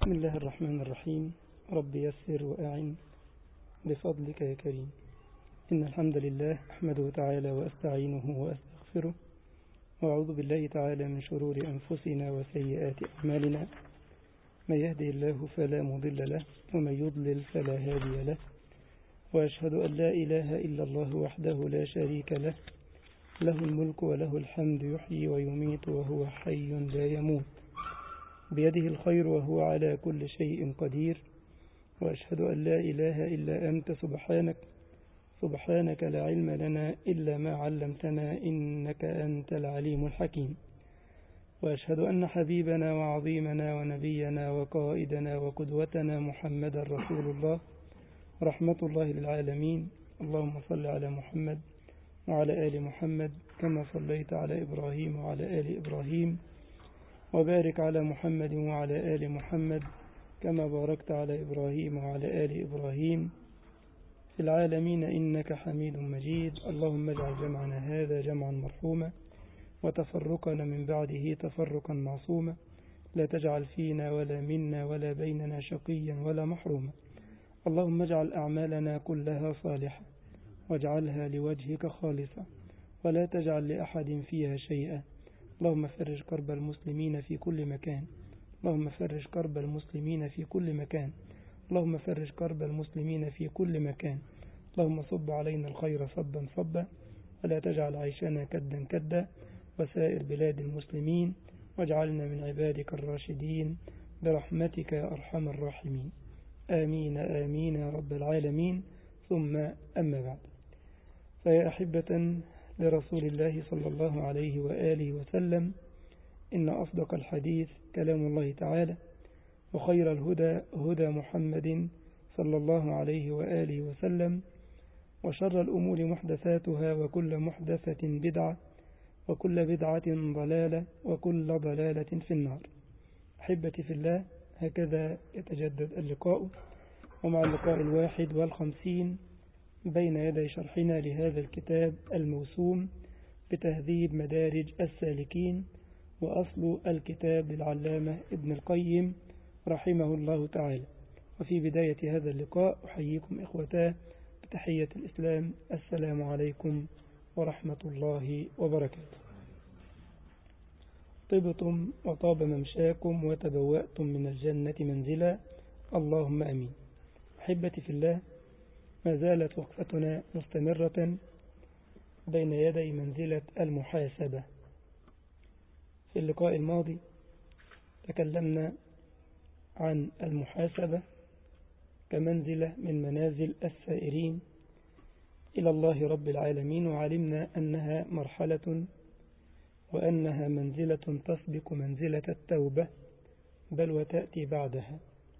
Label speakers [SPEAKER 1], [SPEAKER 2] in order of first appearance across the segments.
[SPEAKER 1] بسم الله الرحمن الرحيم رب يسر وأعن بفضلك يا كريم إن الحمد لله أحمده تعالى وأستعينه وأستغفره وأعوذ بالله تعالى من شرور أنفسنا وسيئات أعمالنا من يهدي الله فلا مضل له ومن يضلل فلا هادي له وأشهد أن لا إله إلا الله وحده لا شريك له له الملك وله الحمد يحيي ويميت وهو حي لا يموت بيده الخير وهو على كل شيء قدير وأشهد أن لا إله إلا أنت سبحانك سبحانك لا علم لنا إلا ما علمتنا إنك أنت العليم الحكيم وأشهد أن حبيبنا وعظيمنا ونبينا وقائدنا وقدوتنا محمد رسول الله رحمة الله للعالمين اللهم صل على محمد وعلى آل محمد كما صليت على إبراهيم وعلى آل إبراهيم وبارك على محمد وعلى آل محمد كما باركت على إبراهيم وعلى آل إبراهيم في العالمين إنك حميد مجيد اللهم اجعل جمعنا هذا جمعا مرحوما وتفرقنا من بعده تفرقا معصوما لا تجعل فينا ولا منا ولا بيننا شقيا ولا محروما اللهم اجعل أعمالنا كلها صالحة واجعلها لوجهك خالصة ولا تجعل لأحد فيها شيئا اللهم فرج كرب المسلمين في كل مكان اللهم فرج كرب المسلمين في كل مكان اللهم فرج كرب المسلمين في كل مكان اللهم صب علينا الخير صبا صبا ولا تجعل عيشنا كدا كدا وسائر بلاد المسلمين واجعلنا من عبادك الراشدين برحمتك يا أرحم الراحمين آمين آمين يا رب العالمين ثم أما بعد فيا أحبة لرسول الله صلى الله عليه وآله وسلم إن أصدق الحديث كلام الله تعالى وخير الهدى هدى محمد صلى الله عليه وآله وسلم وشر الأمور محدثاتها وكل محدثة بدعة وكل بدعة ضلالة وكل ضلالة في النار أحبتي في الله هكذا يتجدد اللقاء ومع اللقاء الواحد والخمسين بين يدي شرحنا لهذا الكتاب الموسوم بتهذيب مدارج السالكين وأصل الكتاب للعلامة ابن القيم رحمه الله تعالى وفي بداية هذا اللقاء أحييكم إخوتاه بتحية الإسلام السلام عليكم ورحمة الله وبركاته طبتم وطاب ممشاكم وتبوأتم من الجنة منزلا اللهم أمين أحبتي في الله ما زالت وقفتنا مستمرة بين يدي منزلة المحاسبة في اللقاء الماضي تكلمنا عن المحاسبة كمنزلة من منازل السائرين إلى الله رب العالمين وعلمنا أنها مرحلة وأنها منزلة تسبق منزلة التوبة بل وتأتي بعدها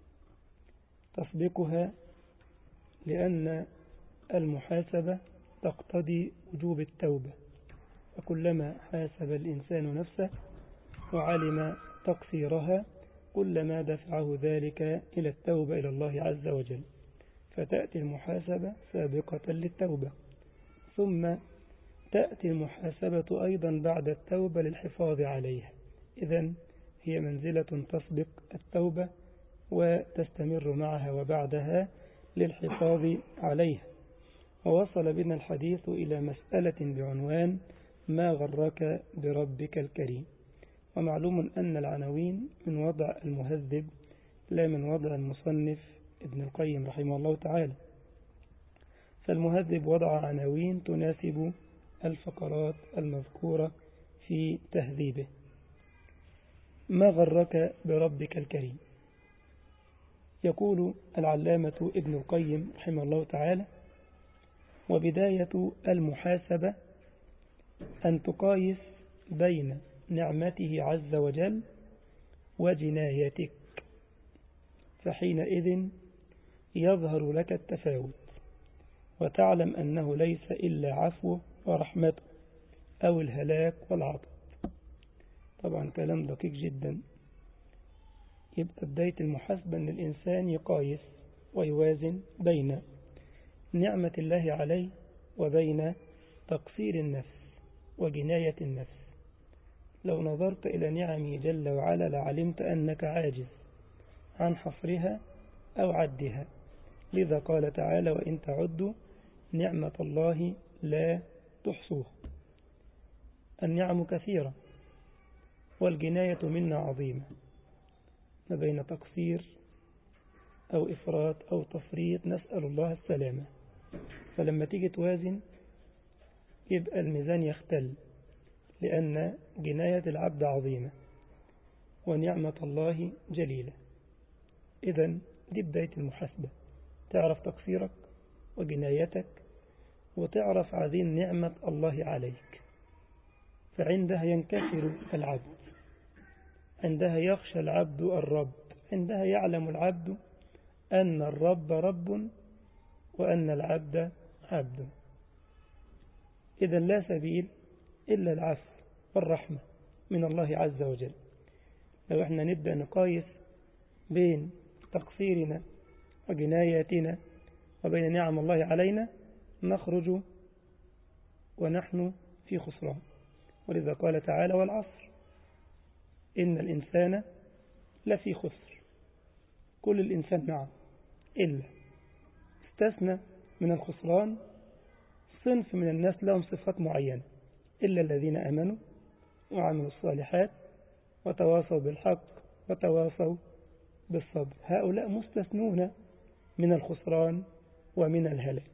[SPEAKER 1] تسبقها لأن المحاسبة تقتضي وجوب التوبة فكلما حاسب الإنسان نفسه وعلم تقصيرها كلما دفعه ذلك إلى التوبة إلى الله عز وجل فتأتي المحاسبة سابقة للتوبة ثم تأتي المحاسبة أيضا بعد التوبة للحفاظ عليها إذا هي منزلة تسبق التوبة وتستمر معها وبعدها للحفاظ عليها ووصل بنا الحديث إلى مسألة بعنوان ما غرك بربك الكريم ومعلوم أن العناوين من وضع المهذب لا من وضع المصنف ابن القيم رحمه الله تعالى فالمهذب وضع عناوين تناسب الفقرات المذكورة في تهذيبه ما غرك بربك الكريم يقول العلامة ابن القيم رحمه الله تعالى وبداية المحاسبة أن تقايس بين نعمته عز وجل وجنايتك فحينئذ يظهر لك التفاوت وتعلم أنه ليس إلا عفوه ورحمته أو الهلاك والعطب طبعا كلام دقيق جدا يبقى بداية المحاسبة أن الإنسان يقايس ويوازن بين نعمة الله عليه وبين تقصير النفس وجناية النفس لو نظرت إلى نعمه جل وعلا لعلمت أنك عاجز عن حصرها أو عدها لذا قال تعالى وإن تعدوا نعمة الله لا تحصوها النعم كثيرة والجناية منا عظيمة ما بين تقصير أو إفراط أو تفريط نسأل الله السلامة فلما تيجي توازن يبقى الميزان يختل لأن جناية العبد عظيمة ونعمة الله جليلة إذا دي بداية المحاسبة تعرف تقصيرك وجنايتك وتعرف عظيم نعمة الله عليك فعندها ينكسر العبد عندها يخشى العبد الرب عندها يعلم العبد أن الرب رب وأن العبد عبد إذا لا سبيل إلا العفو والرحمة من الله عز وجل لو احنا نبدأ نقايس بين تقصيرنا وجناياتنا وبين نعم الله علينا نخرج ونحن في خسران ولذا قال تعالى والعصر إن الإنسان لفي خسر كل الإنسان نعم إلا استثنى من الخسران صنف من الناس لهم صفات معينة إلا الذين أمنوا وعملوا الصالحات وتواصوا بالحق وتواصوا بالصبر هؤلاء مستثنون من الخسران ومن الهلاك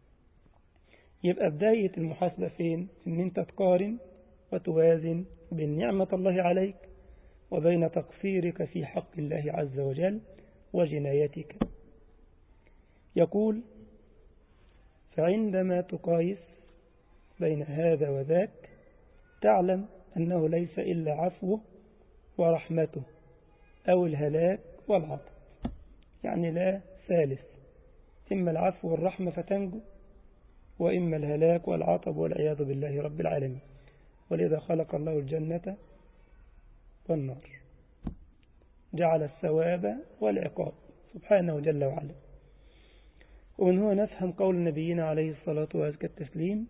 [SPEAKER 1] يبقى بداية المحاسبة فين ان انت تقارن وتوازن بين نعمة الله عليك وبين تقصيرك في حق الله عز وجل وجنايتك يقول فعندما تقايس بين هذا وذاك تعلم أنه ليس إلا عفوه ورحمته أو الهلاك والعطف يعني لا ثالث إما العفو والرحمة فتنجو وإما الهلاك والعطب والعياذ بالله رب العالمين ولذا خلق الله الجنة والنار جعل الثواب والعقاب سبحانه جل وعلا ومن هو نفهم قول نبينا عليه الصلاة وأزكى التسليم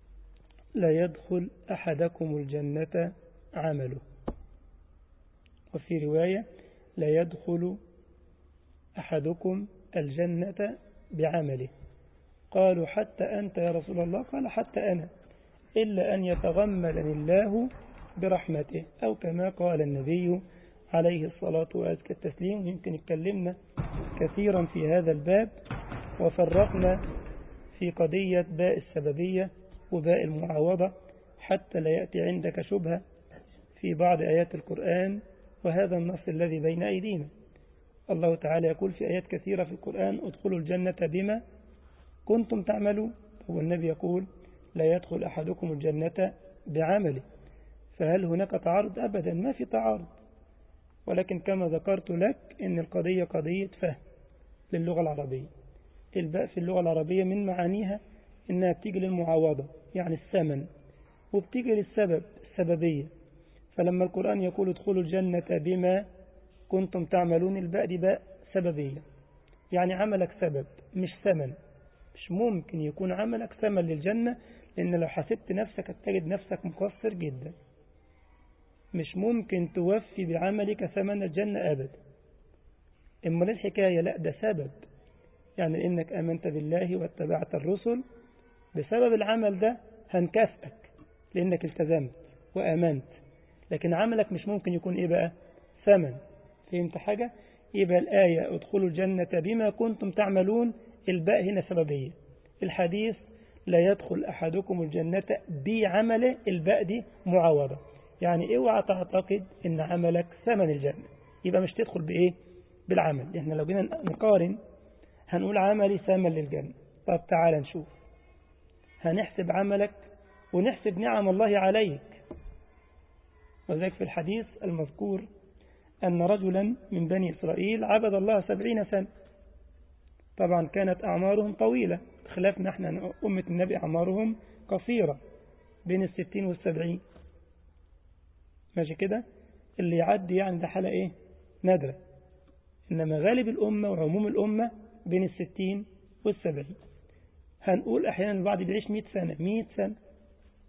[SPEAKER 1] لا يدخل أحدكم الجنة عمله وفي رواية لا يدخل أحدكم الجنة بعمله قالوا حتى أنت يا رسول الله قال حتى أنا إلا أن يتغمدني الله برحمته أو كما قال النبي عليه الصلاة وأزكى التسليم يمكن اتكلمنا كثيرا في هذا الباب وفرقنا في قضية باء السببية وباء المعاوضة حتى لا يأتي عندك شبهة في بعض آيات القرآن وهذا النص الذي بين أيدينا الله تعالى يقول في آيات كثيرة في القرآن ادخلوا الجنة بما كنتم تعملون والنبي يقول لا يدخل أحدكم الجنة بعمله فهل هناك تعارض أبدا ما في تعارض ولكن كما ذكرت لك إن القضية قضية فهم للغة العربية الباء في اللغة العربية من معانيها إنها بتيجي للمعاوضة يعني الثمن وبتيجي للسبب السببية فلما القرآن يقول ادخلوا الجنة بما كنتم تعملون الباء دي باء سببية يعني عملك سبب مش ثمن مش ممكن يكون عملك ثمن للجنة لأن لو حسبت نفسك هتجد نفسك مقصر جدا مش ممكن توفي بعملك ثمن الجنة أبدا إما الحكاية لا ده سبب يعني إنك أمنت بالله واتبعت الرسل بسبب العمل ده هنكافئك لأنك التزمت وأمنت لكن عملك مش ممكن يكون إيه بقى ثمن فهمت حاجة يبقى الآية ادخلوا الجنة بما كنتم تعملون الباء هنا سببية الحديث لا يدخل أحدكم الجنة بعمله الباء دي معاوضة يعني اوعى تعتقد ان عملك ثمن الجنة يبقى مش تدخل بإيه بالعمل احنا لو جينا نقارن هنقول عملي ثمن للجنة طب تعال نشوف هنحسب عملك ونحسب نعم الله عليك وذلك في الحديث المذكور أن رجلا من بني إسرائيل عبد الله سبعين سنة طبعا كانت أعمارهم طويلة خلافنا احنا أمة النبي أعمارهم قصيرة بين الستين والسبعين ماشي كده اللي يعدي يعني ده حالة ايه نادرة إنما غالب الأمة وعموم الأمة بين الستين والسبعين هنقول أحيانا البعض بيعيش مئة سنة مئة سنة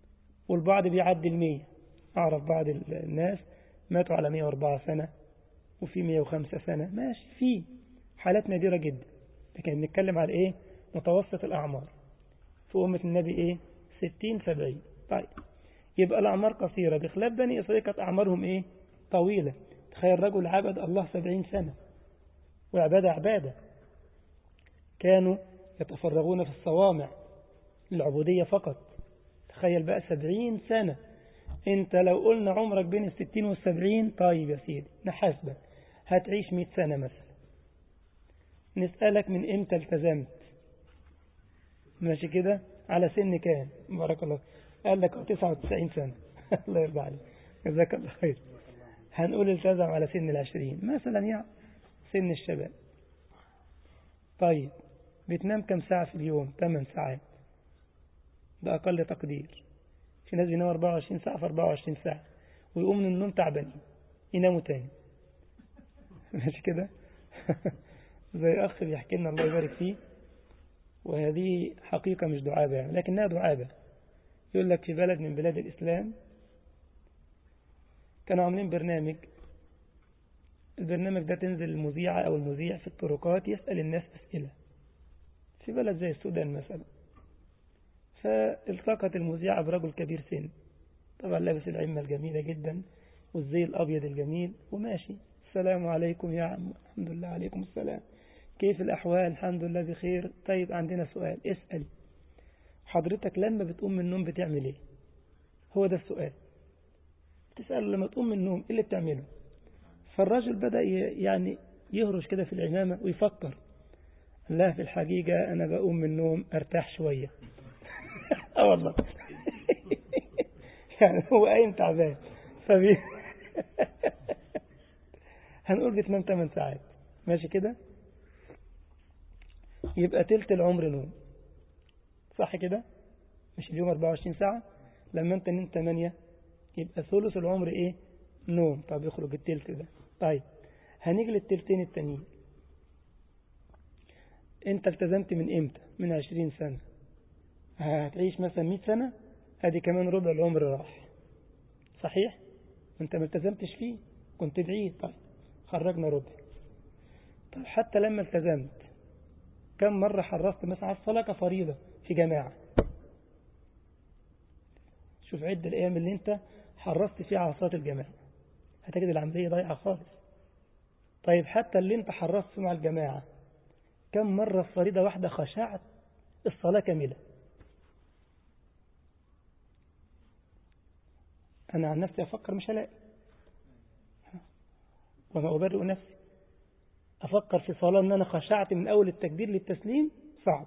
[SPEAKER 1] والبعض بيعدي المية أعرف بعض الناس ماتوا على 104 سنة وفي 105 سنة ماشي في حالات نادرة جدا لكن بنتكلم على إيه متوسط الأعمار في أمة النبي إيه 60 70 طيب يبقى الأعمار قصيرة بخلاف بني إسرائيل كانت أعمارهم إيه طويلة تخيل رجل عبد الله 70 سنة وعبادة عبادة كانوا يتفرغون في الصوامع للعبودية فقط تخيل بقى 70 سنة انت لو قلنا عمرك بين الستين والسبعين طيب يا سيدي نحاسبك هتعيش 100 سنة مثلا نسألك من امتى التزمت ماشي كده على سن كام بارك الله قال لك 99 سنة الله يرضى عليك جزاك الله خير هنقول التزم على سن العشرين مثلا يعني سن الشباب طيب بتنام كم ساعة في اليوم 8 ساعات ده أقل تقدير في ناس بيناموا 24 ساعة في 24 ساعة ويقوم من النوم تعبانين يناموا تاني ماشي كده زي أخ بيحكي لنا الله يبارك فيه وهذه حقيقة مش دعابة يعني لكنها دعابة يقول لك في بلد من بلاد الإسلام كانوا عاملين برنامج البرنامج ده تنزل المذيعة أو المذيع في الطرقات يسأل الناس أسئلة في بلد زي السودان مثلا فالتقت المذيعة برجل كبير سن طبعا لابس العمة الجميلة جدا والزي الأبيض الجميل وماشي السلام عليكم يا عم الحمد لله عليكم السلام كيف الأحوال الحمد لله بخير طيب عندنا سؤال اسأل حضرتك لما بتقوم من النوم بتعمل ايه هو ده السؤال تسأل لما تقوم من النوم ايه اللي بتعمله فالرجل بدأ يعني يهرش كده في العمامة ويفكر لا في الحقيقة أنا بقوم من النوم أرتاح شوية اه والله يعني هو قايم تعبان فبي هنقول بتنام 8 ساعات ماشي كده يبقى تلت العمر نوم صح كده مش اليوم 24 ساعة لما انت نمت 8 يبقى ثلث العمر ايه نوم طب يخرج التلت ده طيب هنيجي للتلتين التانيين انت التزمت من امتى من 20 سنة هتعيش مثلا 100 سنة ادي كمان ربع العمر راح صحيح انت ما التزمتش فيه كنت بعيد طيب خرجنا ربع طب حتى لما التزمت كم مرة حرصت مثلا على الصلاة كفريضة في جماعة شوف عد الأيام اللي انت حرصت فيها على صلاة الجماعة هتجد العملية ضايعة خالص طيب حتى اللي انت حرصت مع الجماعة كم مرة فريضة واحدة خشعت الصلاة كاملة أنا عن نفسي أفكر مش هلاقي وما أبرئ نفسي أفكر في صلاة أن أنا خشعت من أول التكبير للتسليم صعب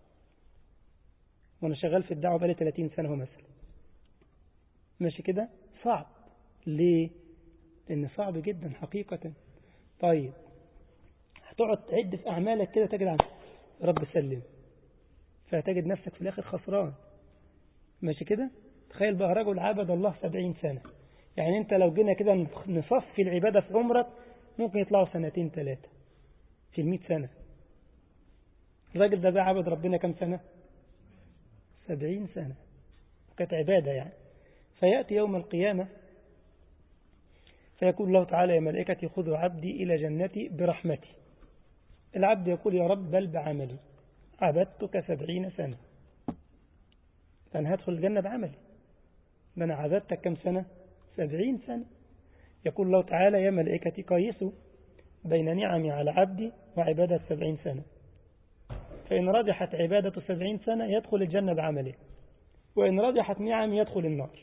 [SPEAKER 1] وأنا شغال في الدعوة بقالي 30 سنة مثلا ماشي كده صعب ليه لأن صعب جدا حقيقة طيب هتقعد تعد في أعمالك كده تجد عن رب سلم فهتجد نفسك في الآخر خسران ماشي كده تخيل بقى رجل عبد الله سبعين سنة يعني انت لو جينا كده نصفي العبادة في عمرك ممكن يطلعوا سنتين ثلاثة في المئة سنة الراجل ده بقى عبد ربنا كم سنة سبعين سنة كانت عبادة يعني فيأتي يوم القيامة فيقول الله تعالى يا ملائكتي خذوا عبدي إلى جنتي برحمتي العبد يقول يا رب بل بعملي عبدتك سبعين سنة فأنا هدخل الجنة بعملي ده أنا عبدتك كم سنة سبعين سنة يقول الله تعالى يا ملائكتي قيسوا بين نعمي على عبدي وعبادة سبعين سنة فإن رجحت عبادة سبعين سنة يدخل الجنة بعمله وإن رجحت نعمي يدخل النار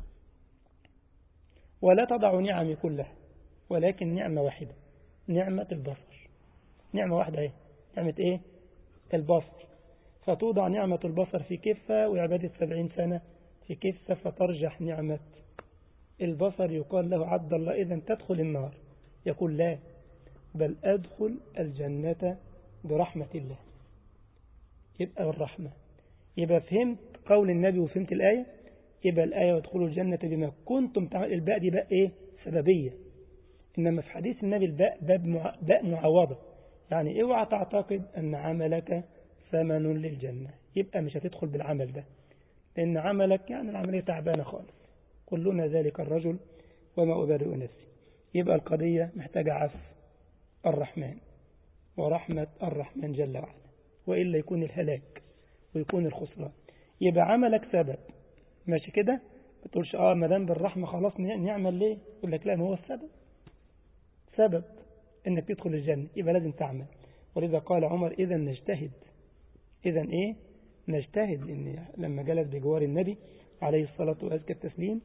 [SPEAKER 1] ولا تضع نعمي كلها ولكن نعمة واحدة نعمة البصر نعمة واحدة ايه نعمة ايه البصر فتوضع نعمة البصر في كفة وعبادة سبعين سنة في كفة فترجح نعمة البصر يقال له عبد الله إذا تدخل النار يقول لا بل أدخل الجنة برحمة الله يبقى الرحمة يبقى فهمت قول النبي وفهمت الآية يبقى الآية وادخلوا الجنة بما كنتم تعمل الباء دي باء إيه سببية إنما في حديث النبي الباء باب مع... باء معوضة يعني اوعى تعتقد أن عملك ثمن للجنة يبقى مش هتدخل بالعمل ده لأن عملك يعني العملية تعبانة خالص كلنا ذلك الرجل وما أبرئ نفسي يبقى القضية محتاجة عفو الرحمن ورحمة الرحمن جل وعلا وإلا يكون الهلاك ويكون الخسران يبقى عملك سبب ماشي كده ما تقولش اه ما دام بالرحمة خلاص نعمل ليه يقول لك لا ما هو السبب سبب انك تدخل الجنة يبقى لازم تعمل ولذا قال عمر إذا نجتهد إذا إيه نجتهد إن لما جلس بجوار النبي عليه الصلاة وأزكى التسليم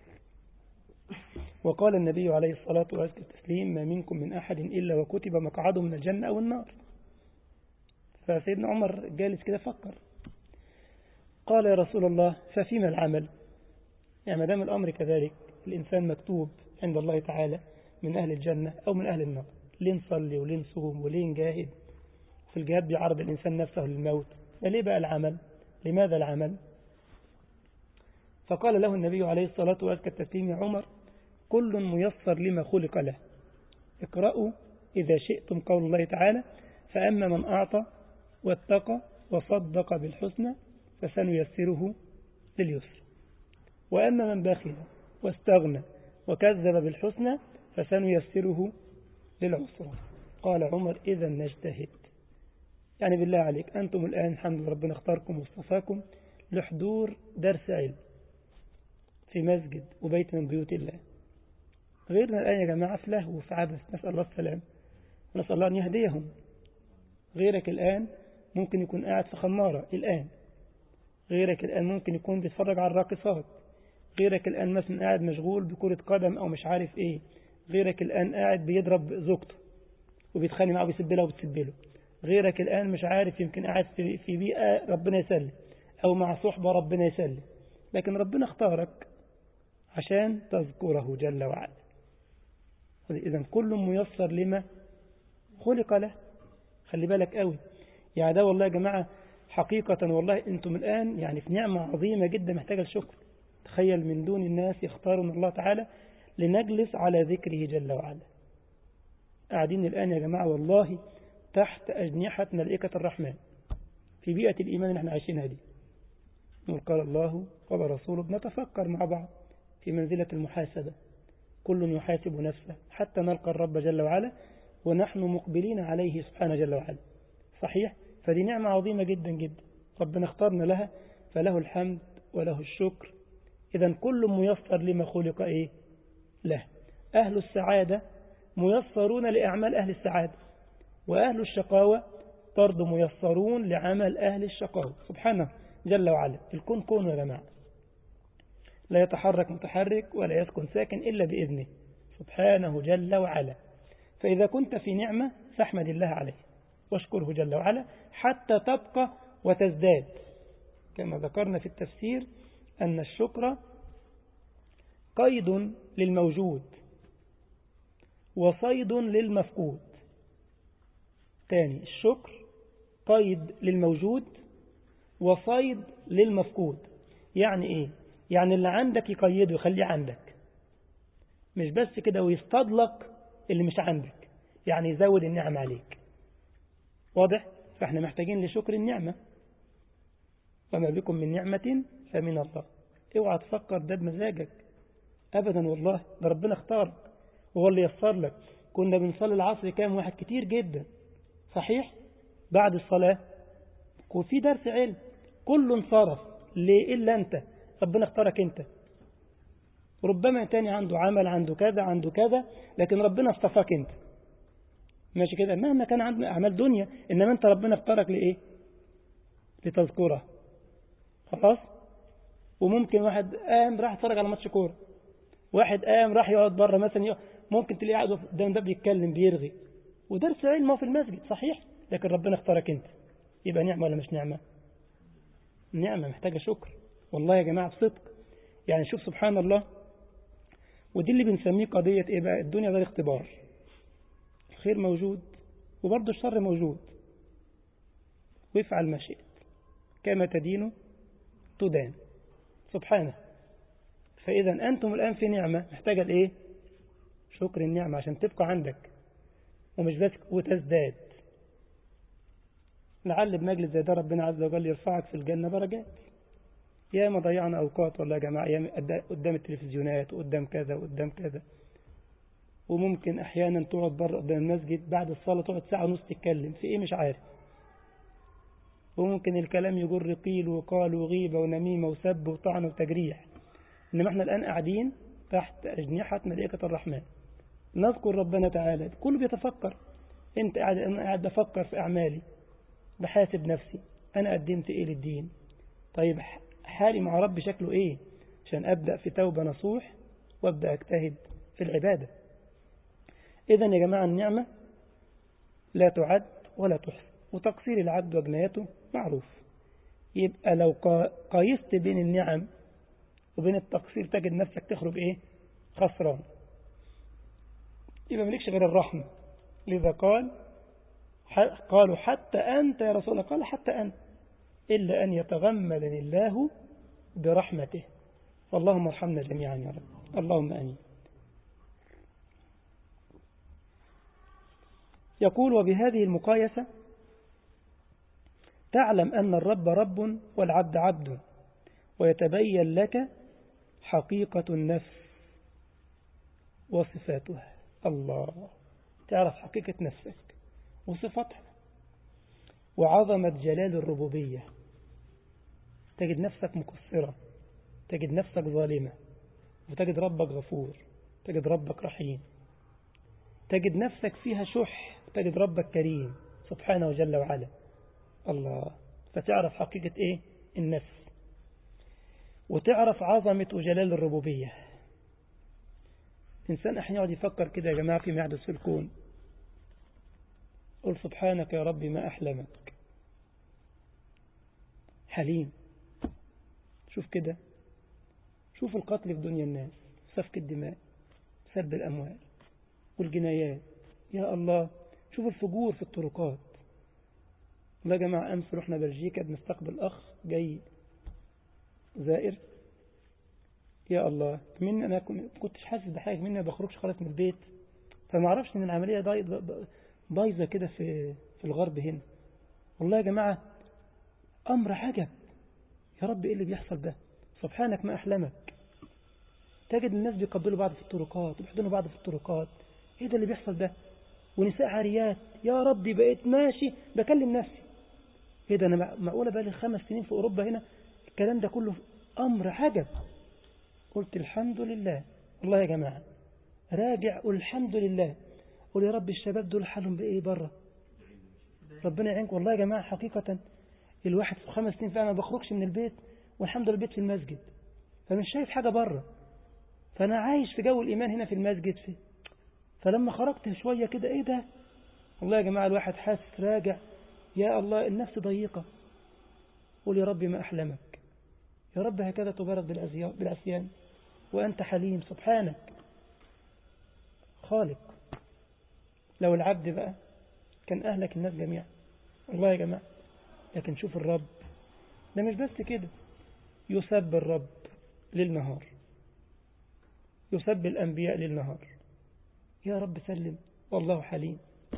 [SPEAKER 1] وقال النبي عليه الصلاة وأزكى التسليم ما منكم من أحد إلا وكتب مقعده من الجنة أو النار فسيدنا عمر جالس كده فكر قال يا رسول الله ففيما العمل يعني ما دام الأمر كذلك الإنسان مكتوب عند الله تعالى من أهل الجنة أو من أهل النار ليه نصلي وليه نصوم وليه نجاهد في الجهاد بيعرض الإنسان نفسه للموت فليه بقى العمل لماذا العمل فقال له النبي عليه الصلاة والسلام التسليم يا عمر كل ميسر لما خلق له اقرأوا إذا شئتم قول الله تعالى فأما من أعطى واتقى وصدق بالحسنى فسنيسره لليسر وأما من بخل واستغنى وكذب بالحسنى فسنيسره للعسرى قال عمر إذا نجتهد يعني بالله عليك أنتم الآن الحمد لله ربنا اختاركم واصطفاكم لحضور درس علم في مسجد وبيت من بيوت الله غيرنا الآن يا جماعة في لهو وفي عبث نسأل الله السلام ونسأل الله أن يهديهم غيرك الآن ممكن يكون قاعد في خمارة الآن غيرك الآن ممكن يكون بيتفرج على الراقصات غيرك الآن مثلا قاعد مشغول بكرة قدم أو مش عارف إيه غيرك الآن قاعد بيضرب زوجته وبيتخانق معاه وبيسب لها وبتسب له غيرك الآن مش عارف يمكن قاعد في, في بيئة ربنا يسلم أو مع صحبة ربنا يسلم لكن ربنا اختارك عشان تذكره جل وعلا إذا كل ميسر لما خلق له خلي بالك قوي يعني ده والله يا جماعة حقيقة والله أنتم الآن يعني في نعمة عظيمة جدا محتاجة الشكر تخيل من دون الناس يختارون الله تعالى لنجلس على ذكره جل وعلا قاعدين الآن يا جماعة والله تحت أجنحة ملائكة الرحمن في بيئة الإيمان اللي احنا عايشينها دي قال الله قال رسوله نتفكر مع بعض في منزلة المحاسبة كل يحاسب نفسه حتى نلقى الرب جل وعلا ونحن مقبلين عليه سبحانه جل وعلا صحيح فدي نعمة عظيمة جدا جدا ربنا اختارنا لها فله الحمد وله الشكر إذا كل ميسر لما خلق إيه له أهل السعادة ميسرون لأعمال أهل السعادة وأهل الشقاوة برضه ميسرون لعمل أهل الشقاوة سبحانه جل وعلا الكون كون يا جماعة لا يتحرك متحرك ولا يسكن ساكن إلا بإذنه سبحانه جل وعلا فإذا كنت في نعمة فاحمد الله عليه واشكره جل وعلا حتى تبقى وتزداد كما ذكرنا في التفسير أن الشكر قيد للموجود وصيد للمفقود تاني الشكر قيد للموجود وصيد للمفقود يعني ايه يعني اللي عندك يقيده يخليه عندك مش بس كده ويصطاد لك اللي مش عندك يعني يزود النعم عليك واضح فاحنا محتاجين لشكر النعمة وما بكم من نعمة فمن الله اوعى تفكر ده بمزاجك ابدا والله ده ربنا اختارك وهو اللي يسر لك كنا بنصلي العصر كام واحد كتير جدا صحيح بعد الصلاة وفي درس علم كله انصرف ليه إلا أنت ربنا اختارك أنت ربما تاني عنده عمل عنده كذا عنده كذا لكن ربنا اصطفاك أنت ماشي كده مهما كان عندنا أعمال دنيا إنما أنت ربنا اختارك لإيه لتذكره خلاص وممكن واحد قام راح يتفرج على ماتش كوره واحد قام راح يقعد بره مثلا ممكن تلاقيه قاعد قدام ده بيتكلم بيرغي ودرس علم في المسجد صحيح لكن ربنا اختارك انت يبقى نعمة ولا مش نعمة نعمة محتاجة شكر والله يا جماعة بصدق يعني شوف سبحان الله ودي اللي بنسميه قضية ايه بقى الدنيا ده الاختبار الخير موجود وبرضه الشر موجود وافعل ما شئت كما تدين تدان سبحانه فإذا أنتم الآن في نعمة محتاجة الإيه شكر النعمة عشان تبقى عندك ومش بس وتزداد لعل بمجلس زي ده ربنا عز وجل يرفعك في الجنة درجات يا ما ضيعنا أوقات والله يا جماعة يا قدام التلفزيونات وقدام كذا وقدام كذا وممكن أحيانا تقعد بره قدام المسجد بعد الصلاة تقعد ساعة ونص تتكلم في إيه مش عارف وممكن الكلام يجر قيل وقال وغيبة ونميمة وسب وطعن وتجريح إنما احنا الآن قاعدين تحت أجنحة ملائكة الرحمن نذكر ربنا تعالى كله بيتفكر انت قاعد انا قاعد بفكر في اعمالي بحاسب نفسي انا قدمت ايه للدين طيب حالي مع ربي شكله ايه عشان ابدا في توبه نصوح وابدا اجتهد في العباده اذا يا جماعه النعمه لا تعد ولا تحصى وتقصير العبد وجنايته معروف يبقى لو قايست بين النعم وبين التقصير تجد نفسك تخرج ايه خسران يبقى ملكش غير الرحمة لذا قال قالوا حتى أنت يا رسول الله قال حتى أنت إلا أن يتغمدني الله برحمته فاللهم ارحمنا جميعا يا رب اللهم أمين يقول وبهذه المقايسة تعلم أن الرب رب والعبد عبد ويتبين لك حقيقة النفس وصفاتها الله تعرف حقيقة نفسك وصفاتها وعظمة جلال الربوبية تجد نفسك مقصرة تجد نفسك ظالمة وتجد ربك غفور تجد ربك رحيم تجد نفسك فيها شح تجد ربك كريم سبحانه وجل وعلا الله فتعرف حقيقة ايه النفس وتعرف عظمة وجلال الربوبية إنسان أحيانا يقعد يفكر كده يا جماعة فيما يحدث في الكون قل سبحانك يا ربي ما أحلمك حليم شوف كده شوف القتل في دنيا الناس سفك الدماء سب الأموال والجنايات يا الله شوف الفجور في الطرقات والله يا جماعة أمس رحنا بلجيكا بنستقبل أخ جاي زائر يا الله من أنا كنتش حاسس بحاجة مني ما بخرجش خالص من البيت فما اعرفش إن العملية بايظة كده في في الغرب هنا والله يا جماعة أمر عجب يا رب إيه اللي بيحصل ده سبحانك ما أحلمك تجد الناس بيقبلوا بعض في الطرقات وبيحضنوا بعض في الطرقات إيه ده اللي بيحصل ده ونساء عاريات يا ربي بقيت ماشي بكلم نفسي ايه ده انا معقوله بقى لي خمس سنين في اوروبا هنا الكلام ده كله امر عجب قلت الحمد لله والله يا جماعه راجع قول الحمد لله قول يا رب الشباب دول حالهم بايه بره ربنا يعينكم والله يا جماعه حقيقه الواحد في خمس سنين فعلا ما بخرجش من البيت والحمد لله البيت في المسجد فمش شايف حاجه بره فانا عايش في جو الايمان هنا في المسجد في فلما خرجت شويه كده ايه ده والله يا جماعه الواحد حاسس راجع يا الله النفس ضيقة قول يا رب ما أحلمك يا رب هكذا تبارك بالعصيان وأنت حليم سبحانك خالق لو العبد بقى كان أهلك الناس جميعا والله يا جماعة لكن شوف الرب ده مش بس كده يسب الرب للنهار يسب الأنبياء للنهار يا رب سلم والله حليم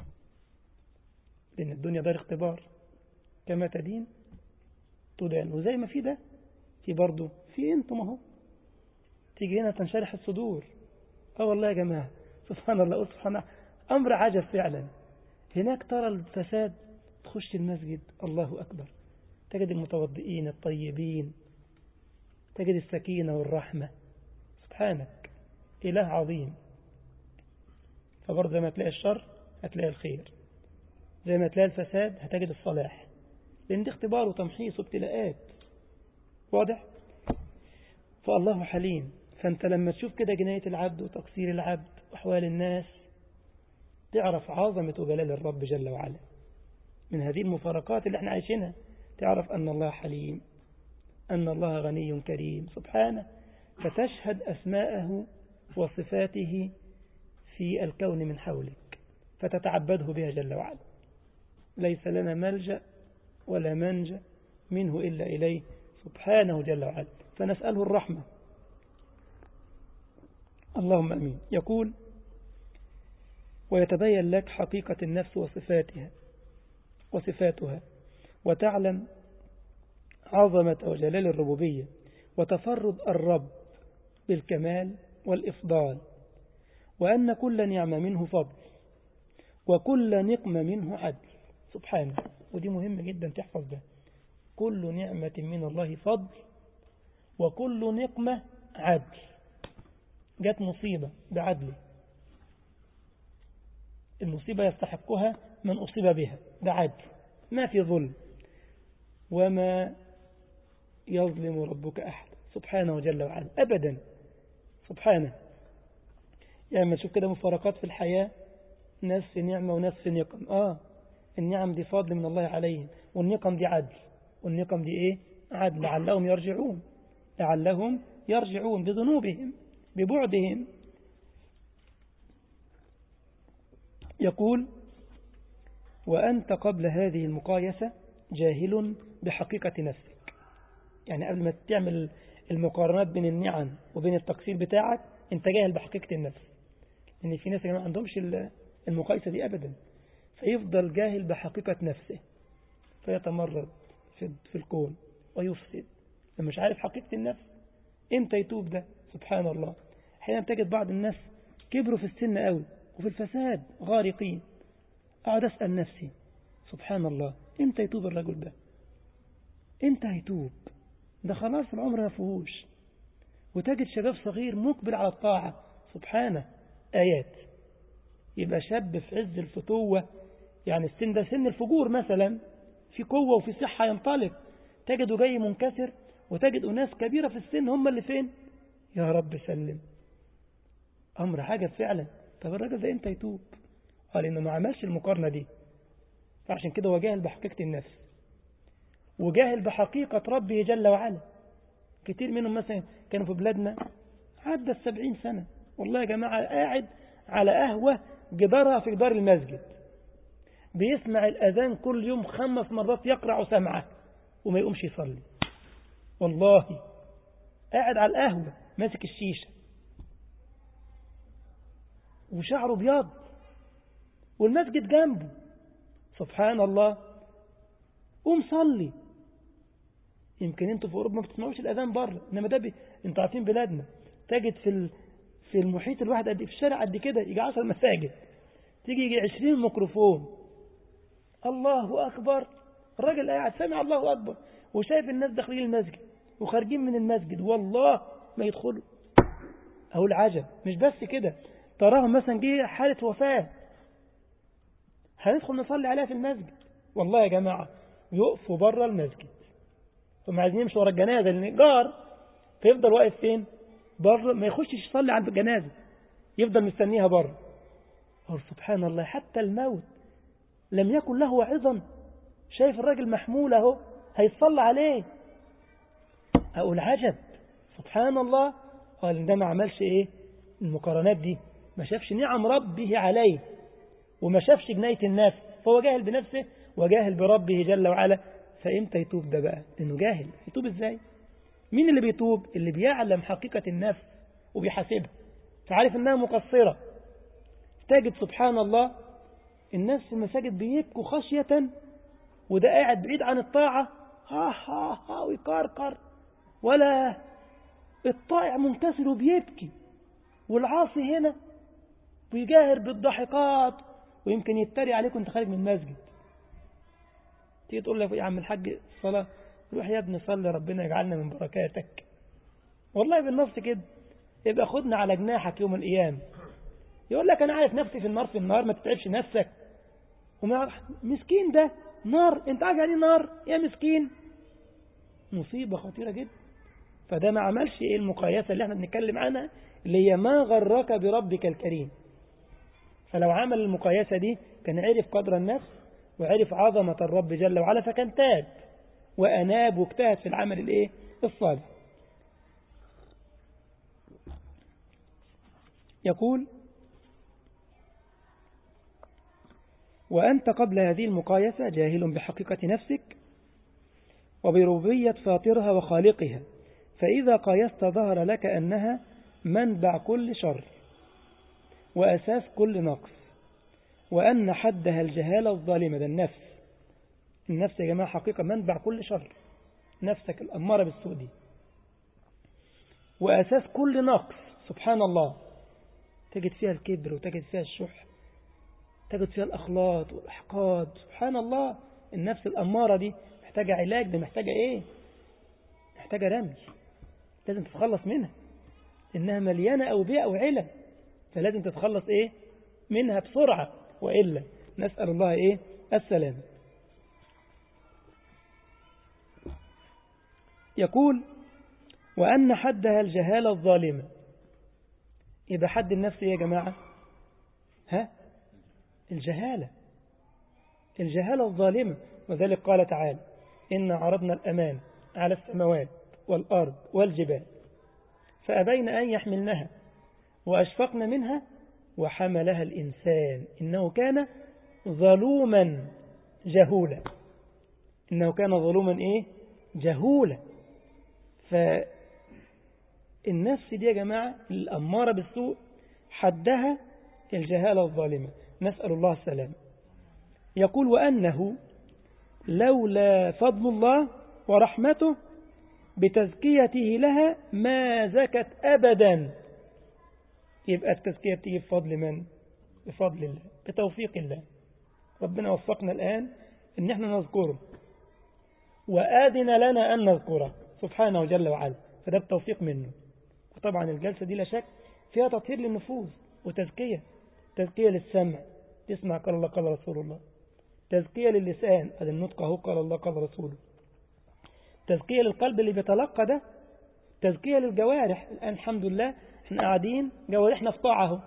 [SPEAKER 1] لأن الدنيا دار اختبار كما تدين تدان وزي ما في ده في برضه في انتم اهو تيجي هنا تنشرح الصدور اه والله يا جماعة سبحان الله قلت سبحان الله أمر عجب فعلا هناك ترى الفساد تخش المسجد الله أكبر تجد المتوضئين الطيبين تجد السكينة والرحمة سبحانك إله عظيم فبرضه ما تلاقي الشر هتلاقي الخير زي ما تلاقي الفساد هتجد الصلاح لأن دي اختبار وتمحيص وابتلاءات واضح فالله حليم فأنت لما تشوف كده جناية العبد وتقصير العبد وأحوال الناس تعرف عظمة وجلال الرب جل وعلا من هذه المفارقات اللي احنا عايشينها تعرف أن الله حليم أن الله غني كريم سبحانه فتشهد أسماءه وصفاته في الكون من حولك فتتعبده بها جل وعلا ليس لنا ملجأ ولا منجأ منه إلا إليه سبحانه جل وعلا فنسأله الرحمة اللهم أمين يقول ويتبين لك حقيقة النفس وصفاتها وصفاتها وتعلم عظمة وجلال الربوبية وتفرد الرب بالكمال والإفضال وأن كل نعمة منه فضل وكل نقمة منه عدل سبحانه ودي مهمة جدا تحفظ ده كل نعمة من الله فضل وكل نقمة عدل جت مصيبة بعدله المصيبة يستحقها من أصيب بها ده عدل ما في ظلم وما يظلم ربك أحد سبحانه وجل وعلا أبدا سبحانه يعني ما تشوف كده مفارقات في الحياة ناس في نعمة وناس في نقم آه النعم دي فضل من الله عليهم والنقم دي عدل والنقم دي إيه عدل لعلهم يرجعون لعلهم يرجعون بذنوبهم ببعدهم يقول وأنت قبل هذه المقايسة جاهل بحقيقة نفسك يعني قبل ما تعمل المقارنات بين النعم وبين التقصير بتاعك انت جاهل بحقيقة النفس لأن في ناس ما عندهمش المقايسة دي أبدا فيفضل جاهل بحقيقة نفسه فيتمرد في الكون ويفسد مش عارف حقيقة النفس امتى يتوب ده سبحان الله حين تجد بعض الناس كبروا في السن قوي وفي الفساد غارقين أقعد أسأل نفسي سبحان الله امتى يتوب الرجل ده امتى هيتوب ده خلاص العمر ما فيهوش وتجد شباب صغير مقبل على الطاعة سبحانه آيات يبقى شاب في عز الفتوة يعني السن ده سن الفجور مثلا في قوة وفي صحة ينطلق تجده جاي منكسر وتجد أناس كبيرة في السن هم اللي فين يا رب سلم أمر حاجة فعلا طب الراجل ده امتى يتوب قال إنه ما عملش المقارنة دي فعشان كده هو جاهل بحقيقة النفس وجاهل بحقيقة ربه جل وعلا كتير منهم مثلا كانوا في بلادنا عدى السبعين سنة والله يا جماعة قاعد على قهوة جدارها في جدار المسجد بيسمع الأذان كل يوم خمس مرات يقرع سمعه وما يقومش يصلي والله قاعد على القهوة ماسك الشيشة وشعره بيض والمسجد جنبه سبحان الله قوم صلي يمكن انتوا في اوروبا ما بتسمعوش الاذان بره انما ده بي... انتوا عارفين بلادنا تجد في ال... في المحيط الواحد قد في الشارع قد كده يجي 10 مساجد تيجي يجي 20 ميكروفون الله اكبر الراجل قاعد سامع الله اكبر وشايف الناس داخلين المسجد وخارجين من المسجد والله ما يدخلوا اهو العجب مش بس كده تراهم مثلا جه حالة وفاة هندخل نصلي عليها في المسجد والله يا جماعة يقفوا بره المسجد ثم عايزين يمشوا ورا الجنازة لأن جار فيفضل واقف فين بره ما يخشش يصلي عند الجنازة يفضل مستنيها بره أو سبحان الله حتى الموت لم يكن له عظا شايف الراجل محمول اهو هيصلى عليه أقول عجب سبحان الله قال ده ما عملش ايه المقارنات دي ما شافش نعم ربه عليه وما شافش جناية النفس فهو جاهل بنفسه وجاهل بربه جل وعلا فإمتى يتوب ده بقى إنه جاهل يتوب إزاي مين اللي بيتوب اللي بيعلم حقيقة النفس وبيحاسبها فعارف إنها مقصرة تجد سبحان الله الناس في المساجد بيبكوا خشية وده قاعد بعيد عن الطاعة ها ها ها ويكركر ولا الطائع منكسر وبيبكي والعاصي هنا بيجاهر بالضحكات ويمكن يتريق عليك وانت خارج من المسجد تيجي تقول له يا عم الحاج الصلاة روح يا ابني صلي ربنا يجعلنا من بركاتك والله بالنص كده يبقى خدنا على جناحك يوم القيامة يقول لك أنا عارف نفسي في النار في النار ما تتعبش نفسك وما مسكين ده نار انت عارف يعني نار يا مسكين مصيبة خطيرة جدا فده ما عملش ايه المقايسة اللي احنا بنتكلم عنها اللي هي ما غرك بربك الكريم فلو عمل المقايسة دي كان عرف قدر النفس وعرف عظمة الرب جل وعلا فكان تاب وأناب واجتهد في العمل الايه الصالح يقول وأنت قبل هذه المقايسة جاهل بحقيقة نفسك وبربوبية فاطرها وخالقها فإذا قايست ظهر لك أنها منبع كل شر وأساس كل نقص وأن حدها الجهالة الظالمة ده النفس النفس يا جماعة حقيقة منبع كل شر نفسك الأمارة بالسوء دي وأساس كل نقص سبحان الله تجد فيها الكبر وتجد فيها الشح تجد فيها الأخلاط والأحقاد سبحان الله النفس الأمارة دي محتاجة علاج دي محتاجة إيه محتاجة رمي لازم تتخلص منها إنها مليانة أوبئة وعلل فلازم تتخلص إيه منها بسرعة وإلا نسأل الله إيه السلام يقول وأن حدها الجهالة الظالمة يبقى حد النفس يا جماعة ها الجهالة الجهالة الظالمة وذلك قال تعالى إن عرضنا الأمان على السماوات والأرض والجبال فأبين أن يحملنها وأشفقن منها وحملها الإنسان إنه كان ظلوما جهولا إنه كان ظلوما إيه جهولا فالنفس دي يا جماعة الأمارة بالسوء حدها الجهالة الظالمة نسأل الله السلام يقول وأنه لولا فضل الله ورحمته بتزكيته لها ما زكت أبدا يبقى التزكية بتيجي بفضل من؟ بفضل الله بتوفيق الله ربنا وفقنا الآن ان احنا نذكره وآذن لنا أن نذكره سبحانه جل وعلا فده بتوفيق منه وطبعا الجلسة دي لا شك فيها تطهير للنفوس وتزكية تزكية للسمع تسمع قال الله قال رسول الله تزكية للسان هذا النطق اهو قال الله قال رسوله تزكية للقلب اللي بيتلقى ده تزكية للجوارح الآن الحمد لله احنا قاعدين جوارحنا في طاعة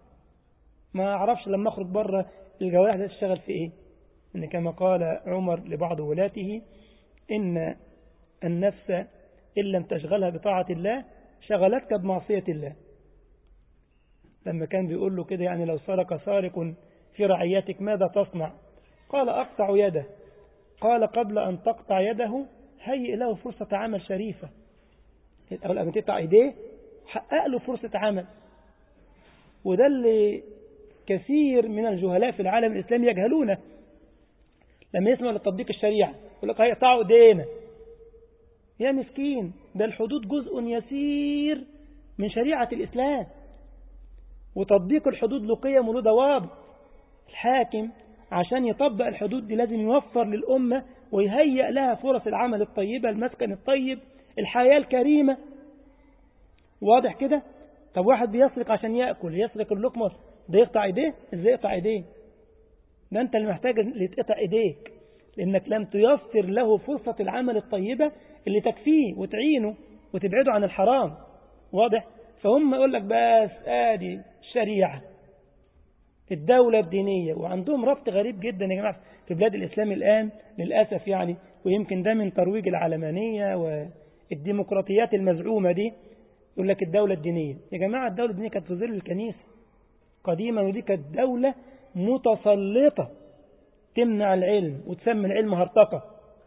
[SPEAKER 1] ما أعرفش لما أخرج بره الجوارح ده تشتغل في إيه إن كما قال عمر لبعض ولاته إن النفس إن لم تشغلها بطاعة الله شغلتك بمعصية الله لما كان بيقول له كده يعني لو سرق سارق في رعيتك ماذا تصنع قال أقطع يده قال قبل أن تقطع يده هيئ له فرصة عمل شريفة أول أما تقطع إيديه حقق له فرصة عمل وده اللي كثير من الجهلاء في العالم الإسلامي يجهلونه لما يسمعوا لتطبيق الشريعة يقول لك هيقطعوا إيدينا يا مسكين ده الحدود جزء يسير من شريعة الإسلام وتطبيق الحدود له قيم وله ضوابط الحاكم عشان يطبق الحدود دي لازم يوفر للأمة ويهيئ لها فرص العمل الطيبة المسكن الطيب الحياة الكريمة واضح كده طب واحد بيسرق عشان يأكل يسرق اللقمة ده يقطع ايديه ازاي يقطع ايديه ده انت اللي محتاج اللي تقطع ايديك لانك لم تيسر له فرصة العمل الطيبة اللي تكفيه وتعينه وتبعده عن الحرام واضح فهم يقول لك بس ادي الشريعة الدولة الدينية وعندهم ربط غريب جدا يا جماعة في بلاد الإسلام الآن للأسف يعني ويمكن ده من ترويج العلمانية والديمقراطيات المزعومة دي يقول لك الدولة الدينية يا جماعة الدولة الدينية كانت في ظل الكنيسة قديما ودي كانت دولة متسلطة تمنع العلم وتسمي العلم هرطقة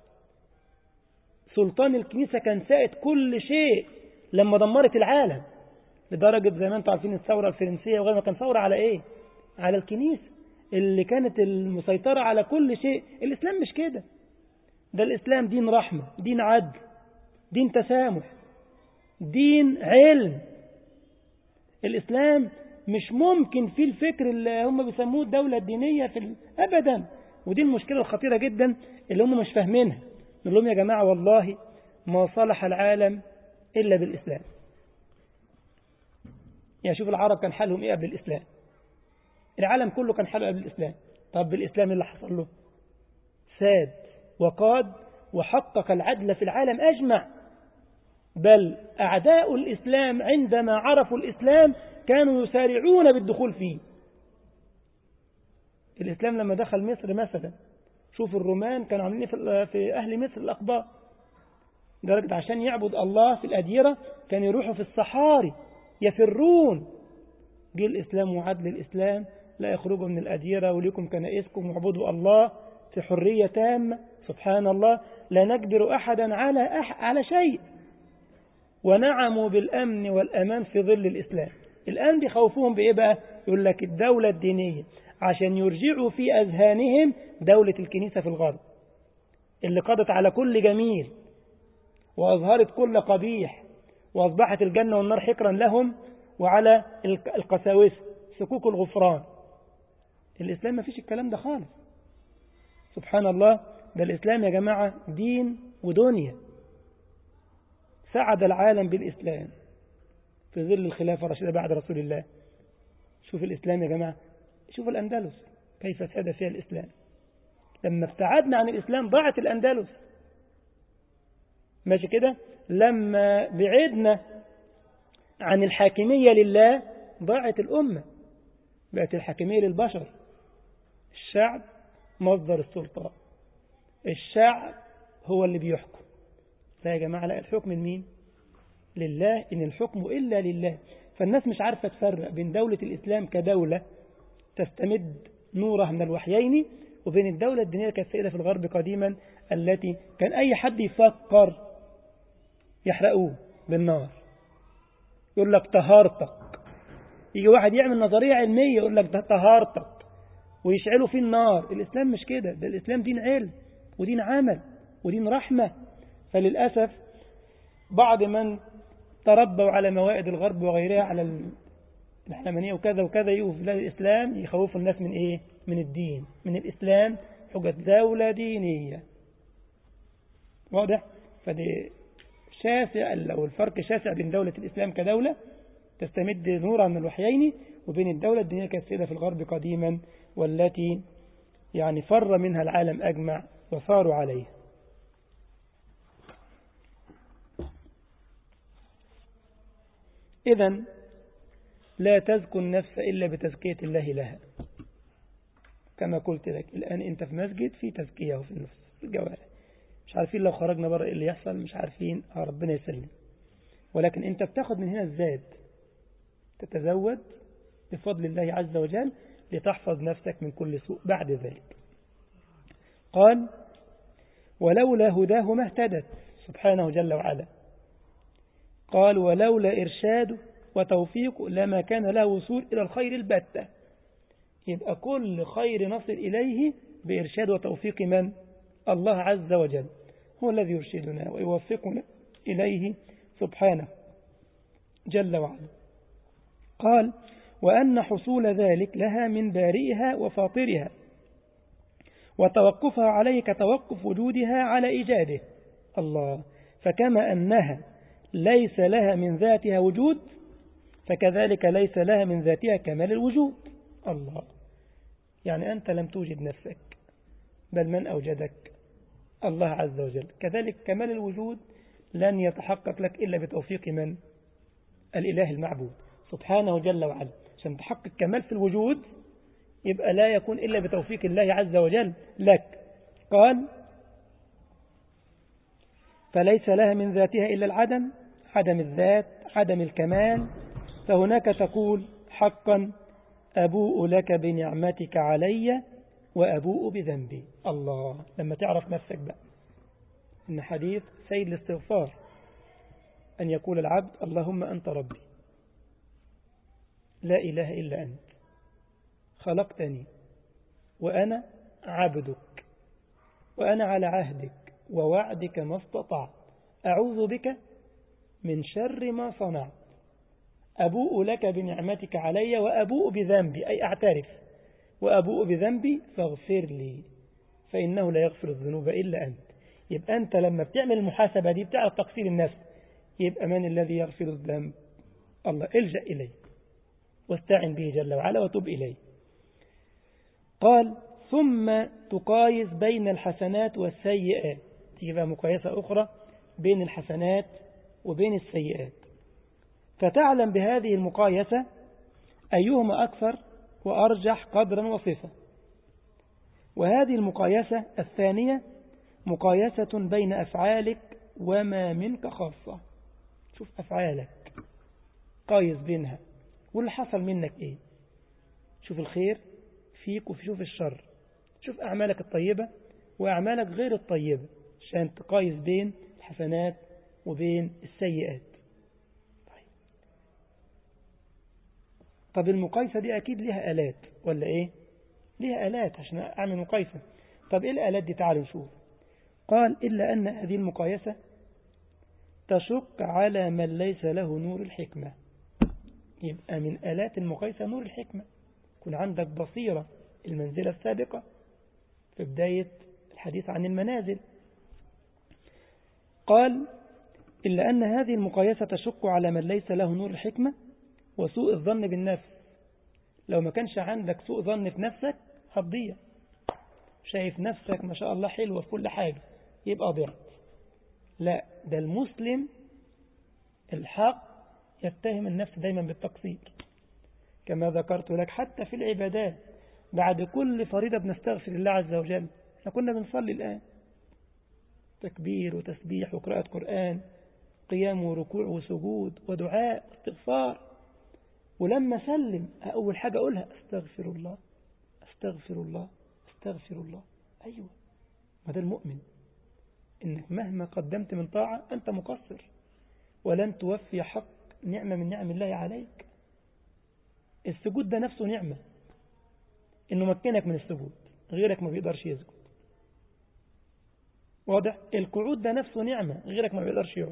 [SPEAKER 1] سلطان الكنيسة كان سائد كل شيء لما دمرت العالم لدرجة زي ما انتم عارفين الثورة الفرنسية وغيرها كان ثورة على ايه على الكنيسة اللي كانت المسيطرة على كل شيء الإسلام مش كده ده الإسلام دين رحمة دين عدل دين تسامح دين علم الإسلام مش ممكن في الفكر اللي هم بيسموه الدولة الدينية في أبدا ودي المشكلة الخطيرة جدا اللي هم مش فاهمينها نقول لهم يا جماعة والله ما صلح العالم إلا بالإسلام يعني شوف العرب كان حالهم إيه قبل الإسلام العالم كله كان حاله قبل الإسلام طب بالإسلام اللي حصل له ساد وقاد وحقق العدل في العالم أجمع بل أعداء الإسلام عندما عرفوا الإسلام كانوا يسارعون بالدخول فيه الإسلام لما دخل مصر مثلا شوف الرومان كانوا عاملين في أهل مصر الأقباط درجة عشان يعبد الله في الأديرة كانوا يروحوا في الصحاري يفرون جه الإسلام وعدل الإسلام لا يخرجوا من الأديرة وليكم كنائسكم واعبدوا الله في حرية تامة سبحان الله لا نجبر أحدا على أح على شيء ونعموا بالأمن والأمان في ظل الإسلام الآن بيخوفوهم بإيه بقى يقول لك الدولة الدينية عشان يرجعوا في أذهانهم دولة الكنيسة في الغرب اللي قضت على كل جميل وأظهرت كل قبيح وأصبحت الجنة والنار حكرا لهم وعلى القساوسة صكوك الغفران الإسلام ما فيش الكلام ده خالص سبحان الله ده الإسلام يا جماعة دين ودنيا سعد العالم بالإسلام في ظل الخلافة الرشيدة بعد رسول الله شوف الإسلام يا جماعة شوف الأندلس كيف ساد فيها الإسلام لما ابتعدنا عن الإسلام ضاعت الأندلس ماشي كده لما بعدنا عن الحاكمية لله ضاعت الأمة بقت الحاكمية للبشر الشعب مصدر السلطة الشعب هو اللي بيحكم لا يا جماعة لا الحكم لمين لله إن الحكم إلا لله فالناس مش عارفة تفرق بين دولة الإسلام كدولة تستمد نورها من الوحيين وبين الدولة الدينية كانت سائدة في الغرب قديما التي كان أي حد يفكر يحرقوه بالنار يقول لك طهارتك يجي واحد يعمل نظرية علمية يقول لك ده طهارتك ويشعلوا فيه النار الإسلام مش كده ده الإسلام دين علم ودين عمل ودين رحمة فللأسف بعض من تربوا على موائد الغرب وغيرها على العلمانية وكذا وكذا يجوا في بلاد الإسلام يخوفوا الناس من إيه من الدين من الإسلام حجة دولة دينية واضح فدي شاسع لو الفرق شاسع بين دولة الإسلام كدولة تستمد نورا من الوحيين وبين الدولة الدينية كالسيدة في الغرب قديما والتي يعني فر منها العالم أجمع وصاروا عليه إذا لا تزكو النفس إلا بتزكية الله لها كما قلت لك الآن أنت في مسجد في تزكية في النفس في الجوارح مش عارفين لو خرجنا بره إيه اللي يحصل مش عارفين آه ربنا يسلم ولكن أنت بتاخد من هنا الزاد تتزود بفضل الله عز وجل لتحفظ نفسك من كل سوء بعد ذلك قال ولولا هداه ما اهتدت سبحانه جل وعلا قال ولولا إرشاده وتوفيقه لما كان له وصول إلى الخير البتة يبقى كل خير نصل إليه بإرشاد وتوفيق من؟ الله عز وجل هو الذي يرشدنا ويوفقنا إليه سبحانه جل وعلا قال وأن حصول ذلك لها من بارئها وفاطرها وتوقفها عليه كتوقف وجودها على إيجاده الله فكما أنها ليس لها من ذاتها وجود فكذلك ليس لها من ذاتها كمال الوجود الله يعني أنت لم توجد نفسك بل من أوجدك الله عز وجل كذلك كمال الوجود لن يتحقق لك إلا بتوفيق من الإله المعبود سبحانه جل وعلا عشان تحقق كمال في الوجود يبقى لا يكون إلا بتوفيق الله عز وجل لك قال فليس لها من ذاتها إلا العدم عدم الذات عدم الكمال فهناك تقول حقا أبوء لك بنعمتك علي وأبوء بذنبي الله لما تعرف نفسك بقى إن حديث سيد الاستغفار أن يقول العبد اللهم أنت ربي لا إله إلا أنت خلقتني وأنا عبدك وأنا على عهدك ووعدك ما استطعت أعوذ بك من شر ما صنعت أبوء لك بنعمتك علي وأبوء بذنبي أي أعترف وأبوء بذنبي فاغفر لي فإنه لا يغفر الذنوب إلا أنت يبقى أنت لما بتعمل المحاسبة دي بتعرف تقصير النفس يبقى من الذي يغفر الذنب الله الجأ إليه واستعن به جل وعلا وتب إليه قال ثم تقايس بين الحسنات والسيئات تيجي بقى مقايسة أخرى بين الحسنات وبين السيئات فتعلم بهذه المقايسة أيهما أكثر وأرجح قدرا وصفة وهذه المقايسة الثانية مقايسة بين أفعالك وما منك خاصة شوف أفعالك قايس بينها واللي حصل منك إيه شوف الخير فيك وشوف الشر شوف أعمالك الطيبة وأعمالك غير الطيبة عشان تقايس بين الحسنات وبين السيئات طيب. طب المقايسة دي أكيد لها آلات ولا إيه لها آلات عشان أعمل مقايسة طب إيه الآلات دي تعالوا نشوف قال إلا أن هذه المقايسة تشق على من ليس له نور الحكمة يبقى من آلات المقايسة نور الحكمة يكون عندك بصيرة المنزلة السابقة في بداية الحديث عن المنازل قال إلا أن هذه المقايسة تشق على من ليس له نور الحكمة وسوء الظن بالنفس لو ما كانش عندك سوء ظن في نفسك هتضيع شايف نفسك ما شاء الله حلوة في كل حاجة يبقى ضعت لا ده المسلم الحق يتهم النفس دايما بالتقصير كما ذكرت لك حتى في العبادات بعد كل فريضة بنستغفر الله عز وجل احنا كنا بنصلي الآن تكبير وتسبيح وقراءة قرآن قيام وركوع وسجود ودعاء واستغفار ولما سلم أول حاجة أقولها أستغفر الله أستغفر الله أستغفر الله أيوة ما ده المؤمن إنك مهما قدمت من طاعة أنت مقصر ولن توفي حق نعمة من نعم الله عليك السجود ده نفسه نعمة إنه مكنك من السجود غيرك ما بيقدرش يسجد واضح القعود ده نفسه نعمة غيرك ما بيقدرش يقعد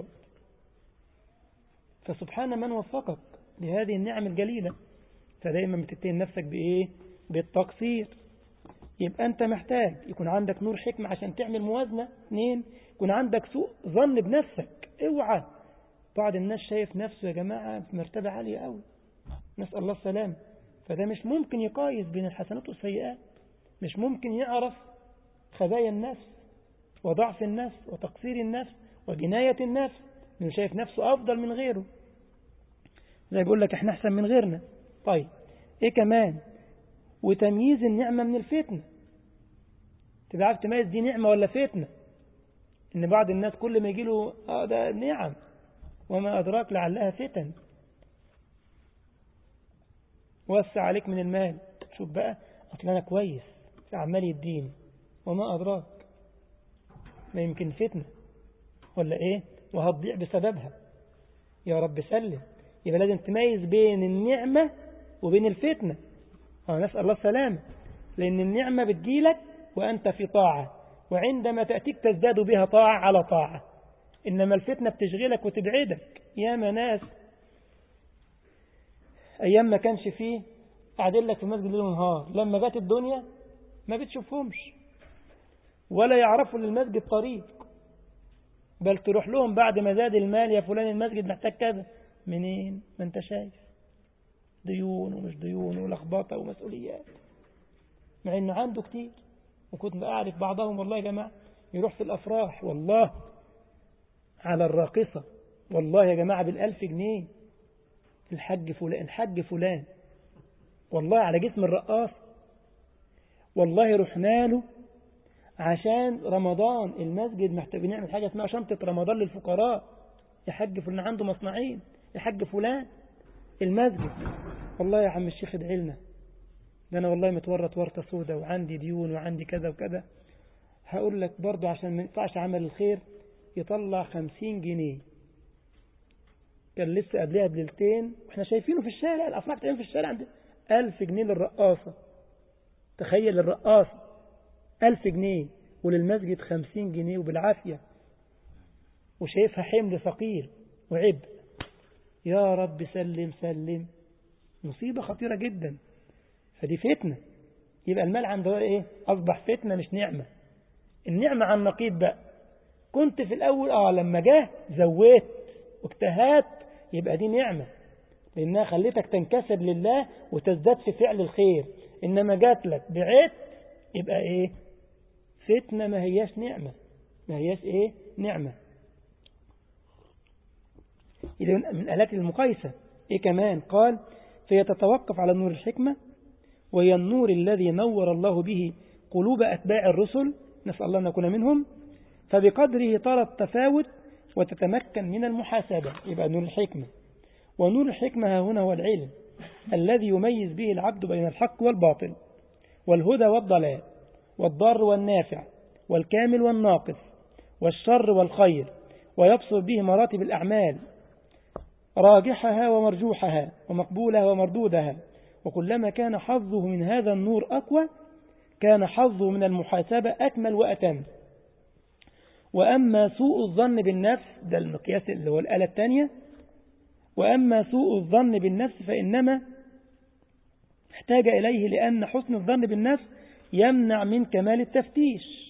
[SPEAKER 1] فسبحان من وفقك لهذه النعم الجليلة فدايما بتتهم نفسك بإيه بالتقصير يبقى أنت محتاج يكون عندك نور حكمة عشان تعمل موازنة اثنين يكون عندك سوء ظن بنفسك اوعى بعض الناس شايف نفسه يا جماعة في مرتبة عالية قوي نسأل الله السلام فده مش ممكن يقايس بين الحسنات والسيئات مش ممكن يعرف خبايا النفس وضعف النفس وتقصير النفس وجناية النفس انه شايف نفسه أفضل من غيره زي بيقول لك احنا أحسن من غيرنا طيب ايه كمان وتمييز النعمة من الفتنة تبقى عارف تميز دي نعمة ولا فتنة ان بعض الناس كل ما يجي له اه ده نعم وما أدراك لعلها فتن وسع عليك من المال شوف بقى أصل أنا كويس عمال يديني وما أدراك ما يمكن فتنة ولا إيه وهتضيع بسببها يا رب سلم يبقى لازم تميز بين النعمة وبين الفتنة نسأل الله السلامة لأن النعمة بتجيلك وأنت في طاعة وعندما تأتيك تزداد بها طاعة على طاعة إنما الفتنة بتشغلك وتبعدك يا ناس أيام ما كانش فيه قاعدين لك في مسجد ليل ونهار لما جت الدنيا ما بتشوفهمش ولا يعرفوا للمسجد طريق بل تروح لهم بعد ما زاد المال يا فلان المسجد محتاج كذا منين ما انت شايف ديون ومش ديون ولخبطة ومسؤوليات مع انه عنده كتير وكنت أعرف بعضهم والله يا جماعة يروح في الأفراح والله على الراقصة والله يا جماعة بالألف جنيه الحج فلان الحج فلان والله على جسم الرقاص والله رحنا له عشان رمضان المسجد محتاج نعمل حاجة اسمها شنطة رمضان للفقراء يحج فلان عنده مصنعين يحج فلان المسجد والله يا عم الشيخ ادعي لنا ده انا والله متورط ورطة سودة وعندي ديون وعندي كذا وكذا هقول لك برضه عشان ما ينفعش عمل الخير يطلع خمسين جنيه كان لسه قبلها بليلتين واحنا شايفينه في الشارع الافراح بتعمل في الشارع عند ألف جنيه للرقاصة تخيل الرقاصة ألف جنيه وللمسجد خمسين جنيه وبالعافية وشايفها حمل ثقيل وعبء يا رب سلم سلم مصيبة خطيرة جدا فدي فتنة يبقى المال عنده ايه أصبح فتنة مش نعمة النعمة عن نقيض بقى كنت في الأول آه لما جه زويت واجتهدت يبقى دي نعمة لأنها خليتك تنكسب لله وتزداد في فعل الخير إنما جات لك بعت يبقى إيه فتنة ما هياش نعمة ما هياش إيه نعمة إذا من آلات المقايسة إيه كمان قال فهي تتوقف على نور الحكمة وهي النور الذي نور الله به قلوب أتباع الرسل نسأل الله أن نكون منهم فبقدره ترى التفاوت وتتمكن من المحاسبة يبقى نور الحكمة ونور الحكمة ها هنا هو العلم الذي يميز به العبد بين الحق والباطل والهدى والضلال والضار والنافع والكامل والناقص والشر والخير ويبصر به مراتب الأعمال راجحها ومرجوحها ومقبولها ومردودها وكلما كان حظه من هذا النور أقوى كان حظه من المحاسبة أكمل وأتم وأما سوء الظن بالنفس ده المقياس اللي هو الآلة الثانية وأما سوء الظن بالنفس فإنما احتاج إليه لأن حسن الظن بالنفس يمنع من كمال التفتيش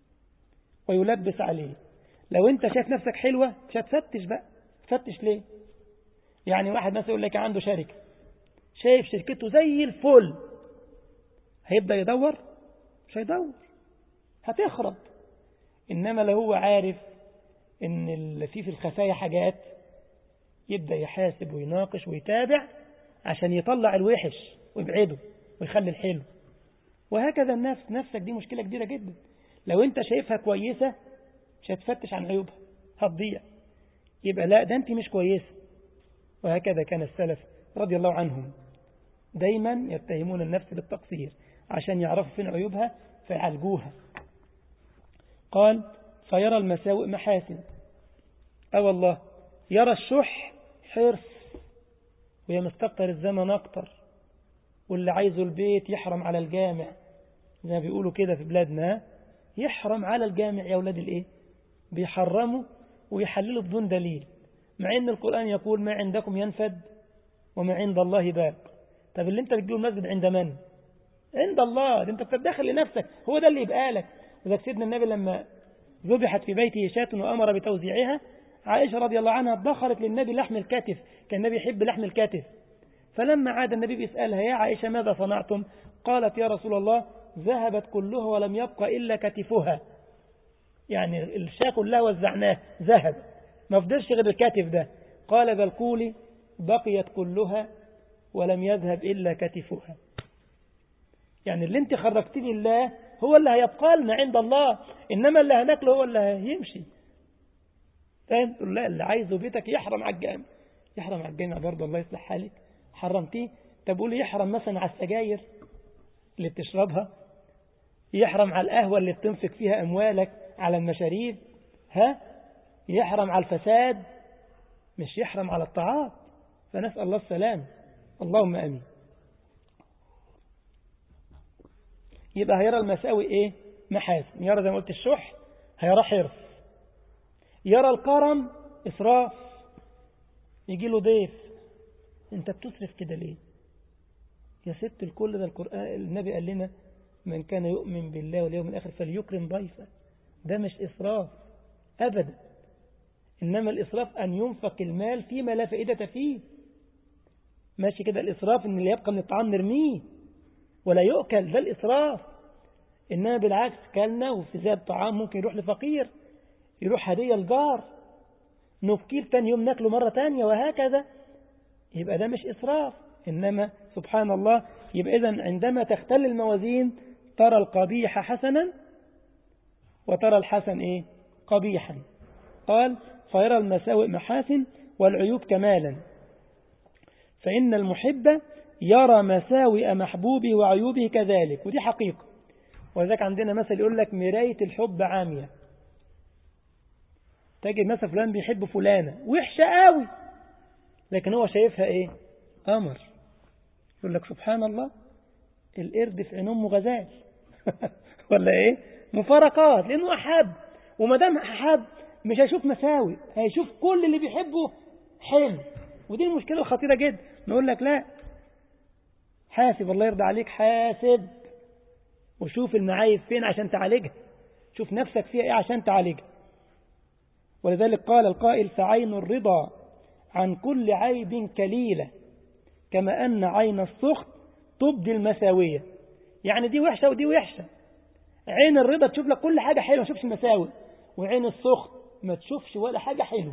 [SPEAKER 1] ويلبس عليه لو انت شايف نفسك حلوة مش هتفتش بقى تفتش ليه يعني واحد مثلا يقول لك عنده شركة شايف شركته زي الفل هيبدأ يدور مش هيدور هتخرب إنما لو هو عارف إن اللي فيه في الخفايا حاجات يبدأ يحاسب ويناقش ويتابع عشان يطلع الوحش ويبعده ويخلي الحلو وهكذا النفس نفسك دي مشكلة كبيرة جدا لو انت شايفها كويسة مش هتفتش عن عيوبها هتضيع يبقى لا ده انت مش كويسة وهكذا كان السلف رضي الله عنهم دايما يتهمون النفس بالتقصير عشان يعرفوا فين عيوبها فيعالجوها قال فيرى المساوئ محاسن أو والله يرى الشح حرص وهي مستكتر الزمن أكتر واللي عايزه البيت يحرم على الجامع زي ما بيقولوا كده في بلادنا يحرم على الجامع يا أولاد الإيه بيحرموا ويحللوا بدون دليل مع ان القرآن يقول ما عندكم ينفد وما عند الله باق طب اللي انت بتجيبه المسجد عند من عند الله ده انت بتدخل لنفسك هو ده اللي يبقى لك وذلك سيدنا النبي لما ذبحت في بيته شاة وأمر بتوزيعها عائشة رضي الله عنها ادخرت للنبي لحم الكتف كان النبي يحب لحم الكتف فلما عاد النبي بيسألها يا عائشة ماذا صنعتم قالت يا رسول الله ذهبت كلها ولم يبقى إلا كتفها يعني الشاة كلها وزعناه ذهب ما فضلش غير الكتف ده قال بل قولي بقيت كلها ولم يذهب إلا كتفها يعني اللي انت خرجتي لله هو اللي هيبقى لنا عند الله إنما اللي هناكله هو اللي هيمشي فاهم تقول لا اللي عايزه بيتك يحرم على الجامع يحرم على الجامع برضه الله يصلح حالك حرمتيه طب قولي يحرم مثلا على السجاير اللي بتشربها يحرم على القهوة اللي بتنفق فيها أموالك على المشاريب ها يحرم على الفساد مش يحرم على الطاعات فنسأل الله السلام اللهم أمين يبقى هيرى المساوي ايه محاسن يرى زي ما قلت الشح هيرى حرص يرى الكرم إسراف يجي له ضيف انت بتصرف كده ليه يا ست الكل ده القرآن النبي قال لنا من كان يؤمن بالله واليوم الآخر فليكرم ضيفه ده مش إسراف أبدا إنما الإسراف أن ينفق المال فيما لا فائدة فيه ماشي كده الإسراف إن اللي يبقى من الطعام نرميه ولا يؤكل ده الإسراف إنما بالعكس كلنا وفي زاد طعام ممكن يروح لفقير يروح هدية الجار نبكير تاني يوم ناكله مرة تانية وهكذا يبقى ده مش إسراف إنما سبحان الله يبقى إذن عندما تختل الموازين ترى القبيح حسنا وترى الحسن إيه قبيحا قال فيرى المساوئ محاسن والعيوب كمالا فإن المحب يرى مساوئ محبوبه وعيوبه كذلك ودي حقيقة ولذلك عندنا مثل يقول لك مراية الحب عامية تجد مثلا فلان بيحب فلانة وحشة قوي لكن هو شايفها ايه أمر يقول لك سبحان الله القرد في عين أمه غزال ولا ايه مفارقات لأنه أحب وما دام أحب مش هيشوف مساوي هيشوف كل اللي بيحبه حلو ودي المشكلة الخطيرة جدا نقول لك لا حاسب الله يرضى عليك حاسب وشوف المعايب فين عشان تعالجها شوف نفسك فيها ايه عشان تعالجها ولذلك قال القائل فعين الرضا عن كل عيب كليلة كما أن عين السخط تبدي المساوية يعني دي وحشة ودي وحشة عين الرضا تشوف لك كل حاجة حلوة ما تشوفش المساوي وعين السخط ما تشوفش ولا حاجة حلوة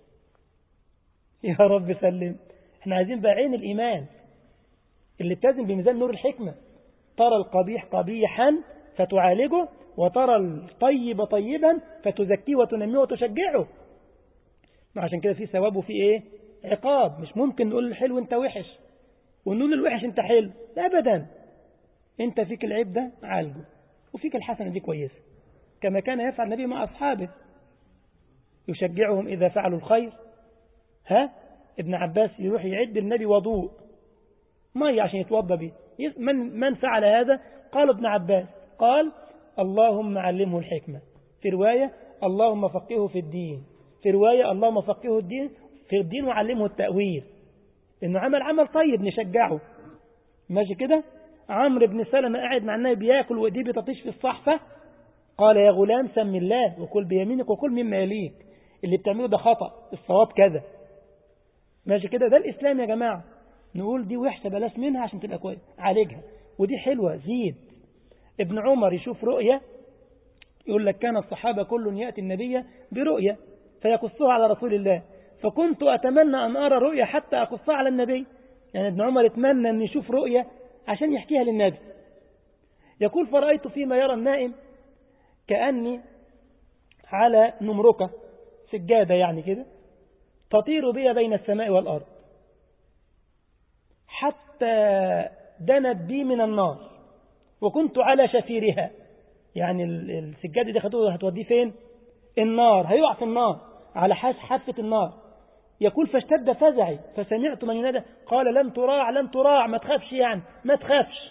[SPEAKER 1] يا رب سلم احنا عايزين بقى عين الإيمان اللي بتزن بميزان نور الحكمة ترى القبيح قبيحا فتعالجه وترى الطيب طيبا فتزكيه وتنميه وتشجعه عشان كده في ثواب وفي ايه عقاب مش ممكن نقول الحلو انت وحش ونقول الوحش انت حلو ابدا انت فيك العيب ده عالجه وفيك الحسنة دي كويسة كما كان يفعل النبي مع أصحابه يشجعهم إذا فعلوا الخير ها ابن عباس يروح يعد النبي وضوء مية عشان يتوضى به من, من فعل هذا قال ابن عباس قال اللهم علمه الحكمة في رواية اللهم فقهه في الدين في رواية اللهم فقهه الدين في الدين وعلمه التأويل إنه عمل عمل طيب نشجعه ماشي كده عمرو بن سلمة قاعد مع النبي بياكل وإيديه بتطيش في الصحفة قال يا غلام سم الله وكل بيمينك وكل مما يليك اللي بتعمله ده خطأ الصواب كذا ماشي كده ده الإسلام يا جماعة نقول دي وحشة بلاش منها عشان تبقى كويس عالجها ودي حلوة زيد ابن عمر يشوف رؤية يقول لك كان الصحابة كل يأتي النبي برؤية فيقصها على رسول الله فكنت أتمنى أن أرى رؤية حتى أقصها على النبي يعني ابن عمر اتمنى أن يشوف رؤية عشان يحكيها للنبي يقول فرأيت فيما يرى النائم كأني على نمركة سجادة يعني كده تطير بي بين السماء والأرض حتى دنت بي من النار وكنت على شفيرها يعني السجادة دي خدوه هتوديه فين النار هيقع في النار على حافة النار يقول فاشتد فزعي فسمعت من ينادى قال لم تراع لم تراع ما تخافش يعني ما تخافش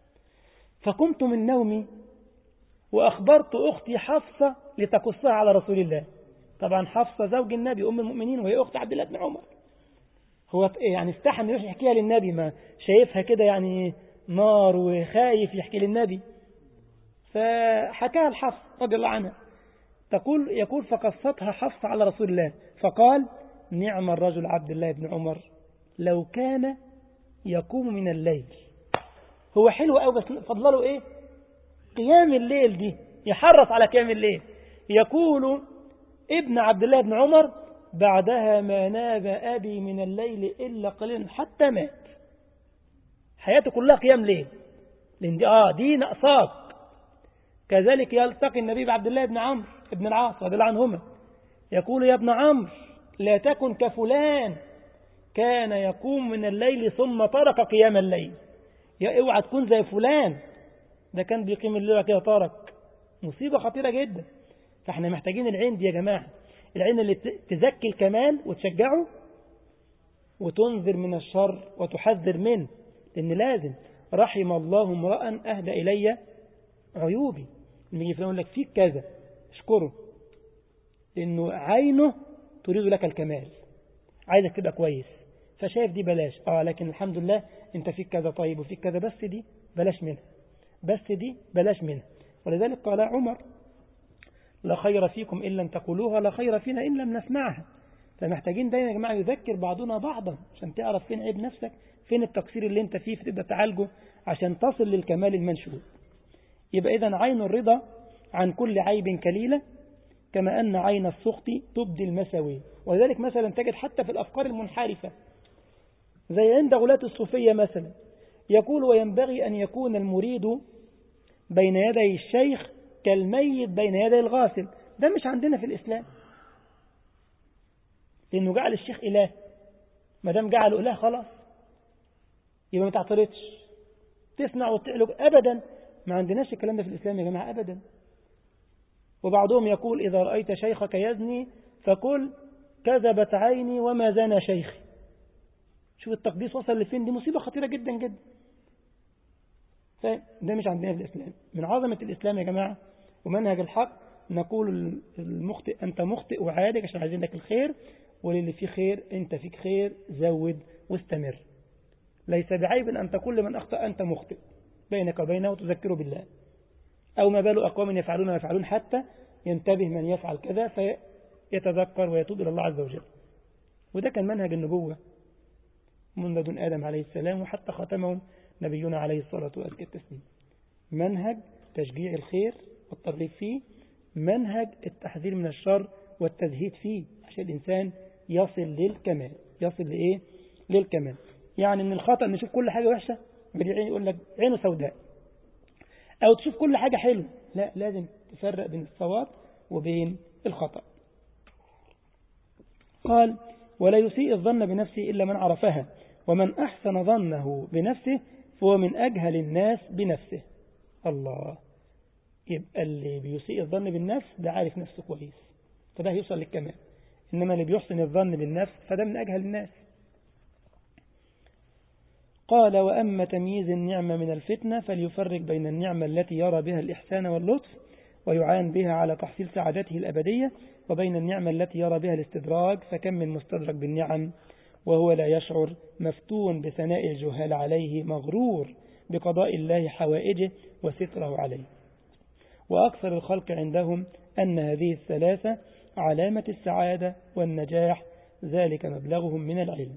[SPEAKER 1] فقمت من نومي وأخبرت أختي حفصة لتقصها على رسول الله طبعا حفصة زوج النبي أم المؤمنين وهي أخت عبد الله بن عمر هو يعني استحى انه يروح يحكيها للنبي ما شايفها كده يعني نار وخايف يحكي للنبي فحكاها الحفص رضي الله عنها تقول يقول فقصتها حفص على رسول الله فقال نعم الرجل عبد الله بن عمر لو كان يقوم من الليل هو حلو قوي بس فضله ايه قيام الليل دي يحرص على قيام الليل يقول ابن عبد الله بن عمر بعدها ما ناب أبي من الليل إلا قليلا حتى مات حياته كلها قيام ليل لأن دي, آه دي نقصاك كذلك يلتقي النبي بعبد الله بن عمرو بن العاص رضي الله عنهما يقول يا ابن عمرو لا تكن كفلان كان يقوم من الليل ثم ترك قيام الليل يا اوعى تكون زي فلان ده كان بيقيم الليل كده ترك مصيبة خطيرة جدا فاحنا محتاجين العين دي يا جماعة العين اللي تزكي الكمال وتشجعه وتنذر من الشر وتحذر منه لأن لازم رحم الله امرأ أهدى إلي عيوبي لما يجي يقول لك فيك كذا اشكره لأنه عينه تريد لك الكمال عايزك تبقى كويس فشايف دي بلاش اه لكن الحمد لله انت فيك كذا طيب وفيك كذا بس دي بلاش منها بس دي بلاش منها ولذلك قال عمر لا خير فيكم إن لم تقولوها لا خير فينا إن لم نسمعها فمحتاجين دايما يا جماعة يذكر بعضنا بعضا عشان تعرف فين عيب نفسك فين التقصير اللي انت فيه فتبدأ تعالجه عشان تصل للكمال المنشود يبقى إذا عين الرضا عن كل عيب كليلة كما أن عين السخط تبدي المساوي ولذلك مثلا تجد حتى في الأفكار المنحرفة زي عند غلاة الصوفية مثلا يقول وينبغي أن يكون المريد بين يدي الشيخ كالميت بين يدي الغاسل ده مش عندنا في الإسلام لأنه جعل الشيخ إله ما دام جعله إله خلاص يبقى ما تعترضش تسمع وتعلق أبدا ما عندناش الكلام ده في الإسلام يا جماعة أبدا وبعضهم يقول إذا رأيت شيخك يزني فقل كذبت عيني وما زنى شيخي شوف التقديس وصل لفين دي مصيبة خطيرة جدا جدا ده مش عندنا في الإسلام من عظمة الإسلام يا جماعة ومنهج الحق نقول المخطئ أنت مخطئ وعادك عشان عايزين لك الخير وللي فيه خير أنت فيك خير زود واستمر ليس بعيب أن تقول لمن أخطأ أنت مخطئ بينك وبينه وتذكره بالله أو ما بال أقوام يفعلون ما يفعلون حتى ينتبه من يفعل كذا فيتذكر ويتوب إلى الله عز وجل وده كان منهج النبوة من لدن آدم عليه السلام وحتى ختمهم نبينا عليه الصلاة والتسليم منهج تشجيع الخير والترغيب فيه منهج التحذير من الشر والتزهيد فيه عشان الإنسان يصل للكمال يصل لإيه للكمال يعني من الخطأ أن نشوف كل حاجة وحشة بالعين يقول لك عينه سوداء أو تشوف كل حاجة حلوة لا لازم تفرق بين الصواب وبين الخطأ قال ولا يسيء الظن بنفسه إلا من عرفها ومن أحسن ظنه بنفسه فهو من أجهل الناس بنفسه الله يبقى اللي بيسيء الظن بالنفس ده عارف نفسه كويس فده هيوصل للكمال إنما اللي بيحسن الظن بالنفس فده من أجهل الناس قال وأما تمييز النعمة من الفتنة فليفرق بين النعمة التي يرى بها الإحسان واللطف ويعان بها على تحصيل سعادته الأبدية وبين النعمة التي يرى بها الاستدراج فكم من مستدرك بالنعم وهو لا يشعر مفتون بثناء الجهال عليه مغرور بقضاء الله حوائجه وستره عليه وأكثر الخلق عندهم أن هذه الثلاثة علامة السعادة والنجاح ذلك مبلغهم من العلم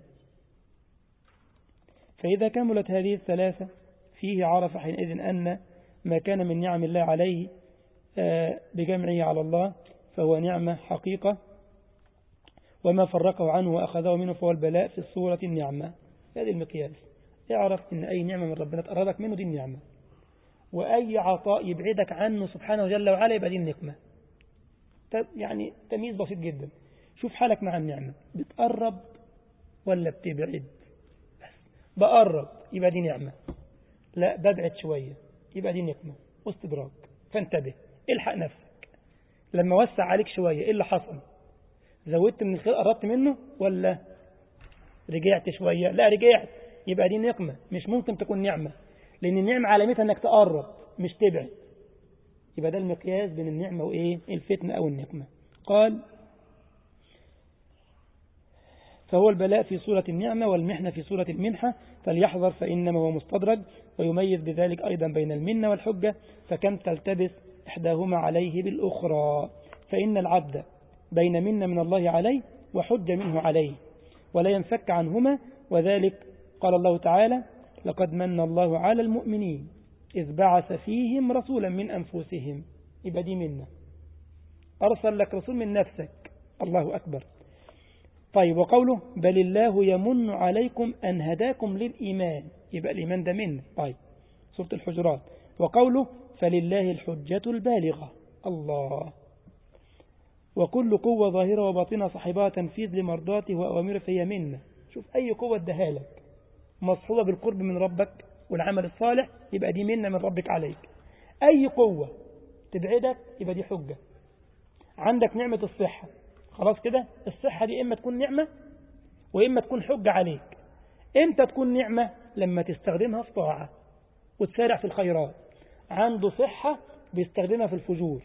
[SPEAKER 1] فإذا كملت هذه الثلاثة فيه عرف حينئذ أن ما كان من نعم الله عليه بجمعه على الله فهو نعمة حقيقة وما فرقه عنه وأخذه منه فهو البلاء في الصورة النعمة هذه المقياس اعرف أن أي نعمة من ربنا تقربك منه دي النعمة وأي عطاء يبعدك عنه سبحانه جل وعلا يبقى دي النقمة يعني تمييز بسيط جدا شوف حالك مع النعمة بتقرب ولا بتبعد بس بقرب يبقى دي نعمة لا ببعد شوية يبقى دي نقمة واستدراك فانتبه الحق نفسك لما وسع عليك شوية ايه اللي حصل زودت من الخير قربت منه ولا رجعت شوية لا رجعت يبقى دي نقمة مش ممكن تكون نعمة لأن النعمة علامتها أنك تقرب مش تبعد يبقى ده المقياس بين النعمة وإيه الفتنة أو النقمة قال فهو البلاء في صورة النعمة والمحنة في صورة المنحة فليحذر فإنما هو مستدرج ويميز بذلك أيضا بين المنة والحجة فكم تلتبس إحداهما عليه بالأخرى فإن العبد بين منة من الله عليه وحجة منه عليه ولا ينفك عنهما وذلك قال الله تعالى لقد من الله على المؤمنين إذ بعث فيهم رسولا من أنفسهم يبقى دي منة أرسل لك رسول من نفسك الله أكبر طيب وقوله بل الله يمن عليكم أن هداكم للإيمان يبقى الإيمان ده منه طيب سورة الحجرات وقوله فلله الحجة البالغة الله وكل قوة ظاهرة وباطنة صاحبها تنفيذ لمرضاته وأوامره فهي منه شوف أي قوة اداها لك مصحوبة بالقرب من ربك والعمل الصالح يبقى دي منة من ربك عليك أي قوة تبعدك يبقى دي حجة عندك نعمة الصحة خلاص كده الصحة دي إما تكون نعمة وإما تكون حجة عليك إمتى تكون نعمة لما تستخدمها في طاعة وتسارع في الخيرات عنده صحة بيستخدمها في الفجور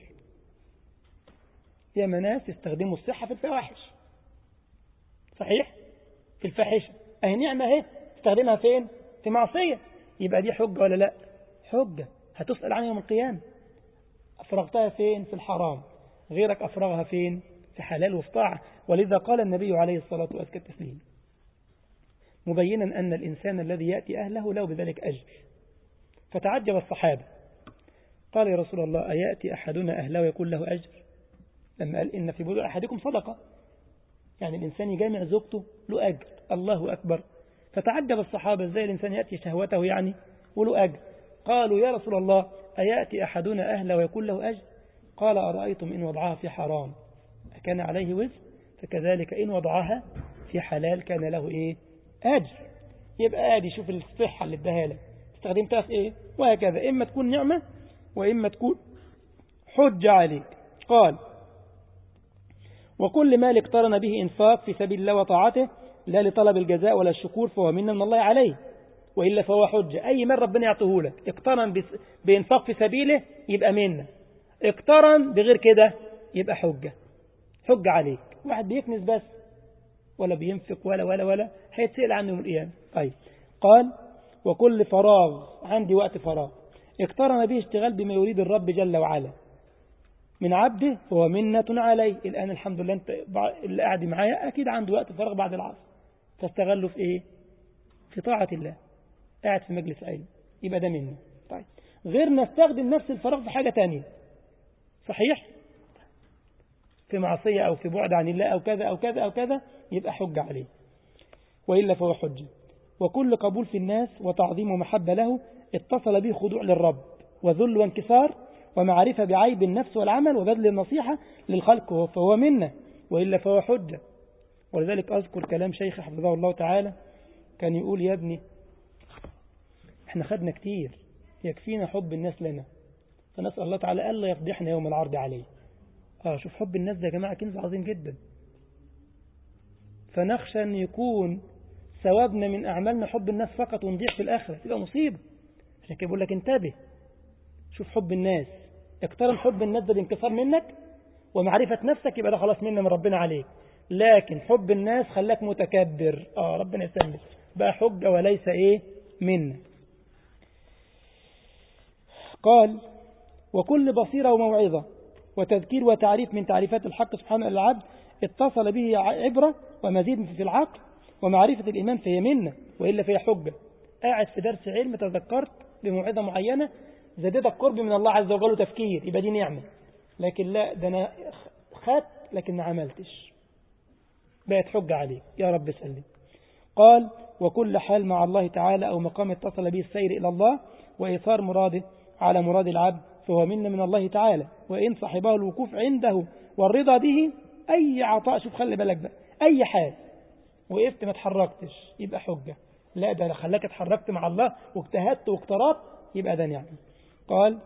[SPEAKER 1] يا ناس يستخدموا الصحة في الفواحش صحيح في الفاحشة أهي نعمة اهي تستخدمها فين في معصية يبقى دي حجة ولا لا حجة هتسأل عنها يوم القيامة أفرغتها فين في الحرام غيرك أفرغها فين في حلال وفي طاعة ولذا قال النبي عليه الصلاة وأزكى التسليم مبينا أن الإنسان الذي يأتي أهله له بذلك أجر فتعجب الصحابة قال يا رسول الله أيأتي أحدنا أهله ويكون له أجر لما قال إن في بضوء أحدكم صدقة يعني الإنسان يجامع زوجته له أجر الله أكبر فتعجب الصحابة ازاي الإنسان يأتي شهوته يعني وله أجر قالوا يا رسول الله أيأتي أحدنا أهله ويكون له أجر قال أرأيتم إن وضعها في حرام كان عليه وزر فكذلك إن وضعها في حلال كان له إيه أجر يبقى آدي شوف الصحة اللي اداها لك استخدمتها في إيه وهكذا إما تكون نعمة وإما تكون حجة عليك قال وكل مال اقترن به إنفاق في سبيل الله وطاعته لا لطلب الجزاء ولا الشكور فهو منا من الله عليه وإلا فهو حجة أي مال ربنا يعطيه لك اقترن بإنفاق في سبيله يبقى منا اقترن بغير كده يبقى حجة حجة عليك واحد بيكنس بس ولا بينفق ولا ولا ولا هيتسأل عنه يوم القيامة طيب قال وكل فراغ عندي وقت فراغ اقترن به اشتغال بما يريد الرب جل وعلا من عبده فهو منة عليه الآن الحمد لله انت اللي قاعد معايا أكيد عنده وقت فراغ بعد العصر فاستغله في إيه في طاعة الله قاعد في مجلس علم يبقى ده منه طيب غير نستخدم نفس الفراغ في حاجة تانية صحيح في معصية أو في بعد عن الله أو كذا أو كذا أو كذا يبقى حجة عليه وإلا فهو حجة وكل قبول في الناس وتعظيم ومحبة له اتصل به خضوع للرب وذل وانكسار ومعرفة بعيب النفس والعمل وبذل النصيحة للخلق فهو منا وإلا فهو حجة ولذلك أذكر كلام شيخ حفظه الله تعالى كان يقول يا ابني احنا خدنا كتير يكفينا حب الناس لنا فنسأل الله تعالى ألا يفضحنا يوم العرض عليه آه شوف حب الناس ده يا جماعة كنز عظيم جدا فنخشى أن يكون ثوابنا من أعمالنا حب الناس فقط ونضيع في الآخرة تبقى مصيبة عشان كده بقول لك انتبه شوف حب الناس اقترن حب الناس ده بانكسار منك ومعرفة نفسك يبقى ده خلاص منا من ربنا عليك لكن حب الناس خلاك متكبر اه ربنا يسلمك بقى حجة وليس ايه منا قال وكل بصيرة وموعظة وتذكير وتعريف من تعريفات الحق سبحانه للعبد اتصل به عبرة ومزيد في العقل ومعرفة الإيمان فهي منة وإلا فهي حجة قاعد في درس علم تذكرت بموعظة معينة زادتك قرب من الله عز وجل وتفكير يبقى دي نعمة لكن لا ده أنا خدت لكن ما عملتش بقت حجة عليك يا رب سلم قال وكل حال مع الله تعالى أو مقام اتصل به السير إلى الله وإيثار مراده على مراد العبد فهو منا من الله تعالى وإن صاحبه الوقوف عنده والرضا به أي عطاء شوف خلي بالك بقى أي حال وقفت ما اتحركتش يبقى حجة لا ده خلاك اتحركت مع الله واجتهدت واقتربت يبقى ده نعمة قال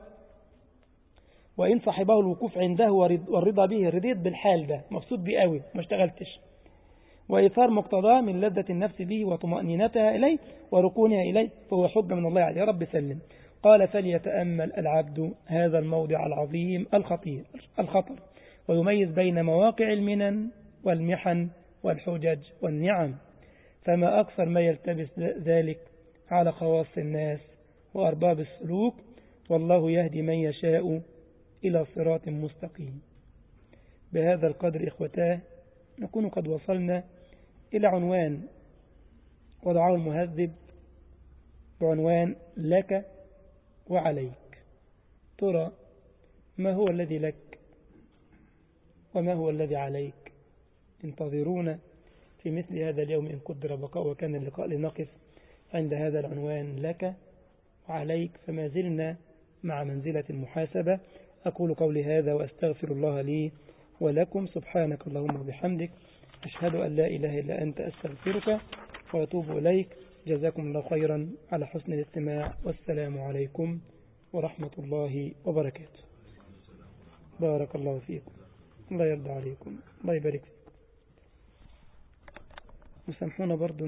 [SPEAKER 1] وإن صاحبه الوقوف عنده والرضا به رضيت بالحال ده مبسوط بيه قوي ما اشتغلتش وإيثار مقتضاه من لذة النفس به وطمأنينتها إليه وركونها إليه فهو حجة من الله عليه يا رب سلم قال فليتأمل العبد هذا الموضع العظيم الخطير الخطر ويميز بين مواقع المنن والمحن والحجج والنعم فما أكثر ما يلتبس ذلك على خواص الناس وأرباب السلوك والله يهدي من يشاء إلى صراط مستقيم بهذا القدر إخوتاه نكون قد وصلنا إلى عنوان وضعه المهذب بعنوان لك وعليك ترى ما هو الذي لك وما هو الذي عليك انتظرونا في مثل هذا اليوم إن قدر بقاء وكان اللقاء لنقف عند هذا العنوان لك وعليك فما زلنا مع منزلة المحاسبة أقول قولي هذا وأستغفر الله لي ولكم سبحانك اللهم وبحمدك أشهد أن لا إله إلا أنت أستغفرك وأتوب إليك جزاكم الله خيرا على حسن الاستماع والسلام عليكم ورحمة الله وبركاته بارك الله فيكم الله يرضى عليكم الله يبارك فيكم وسامحونا برضو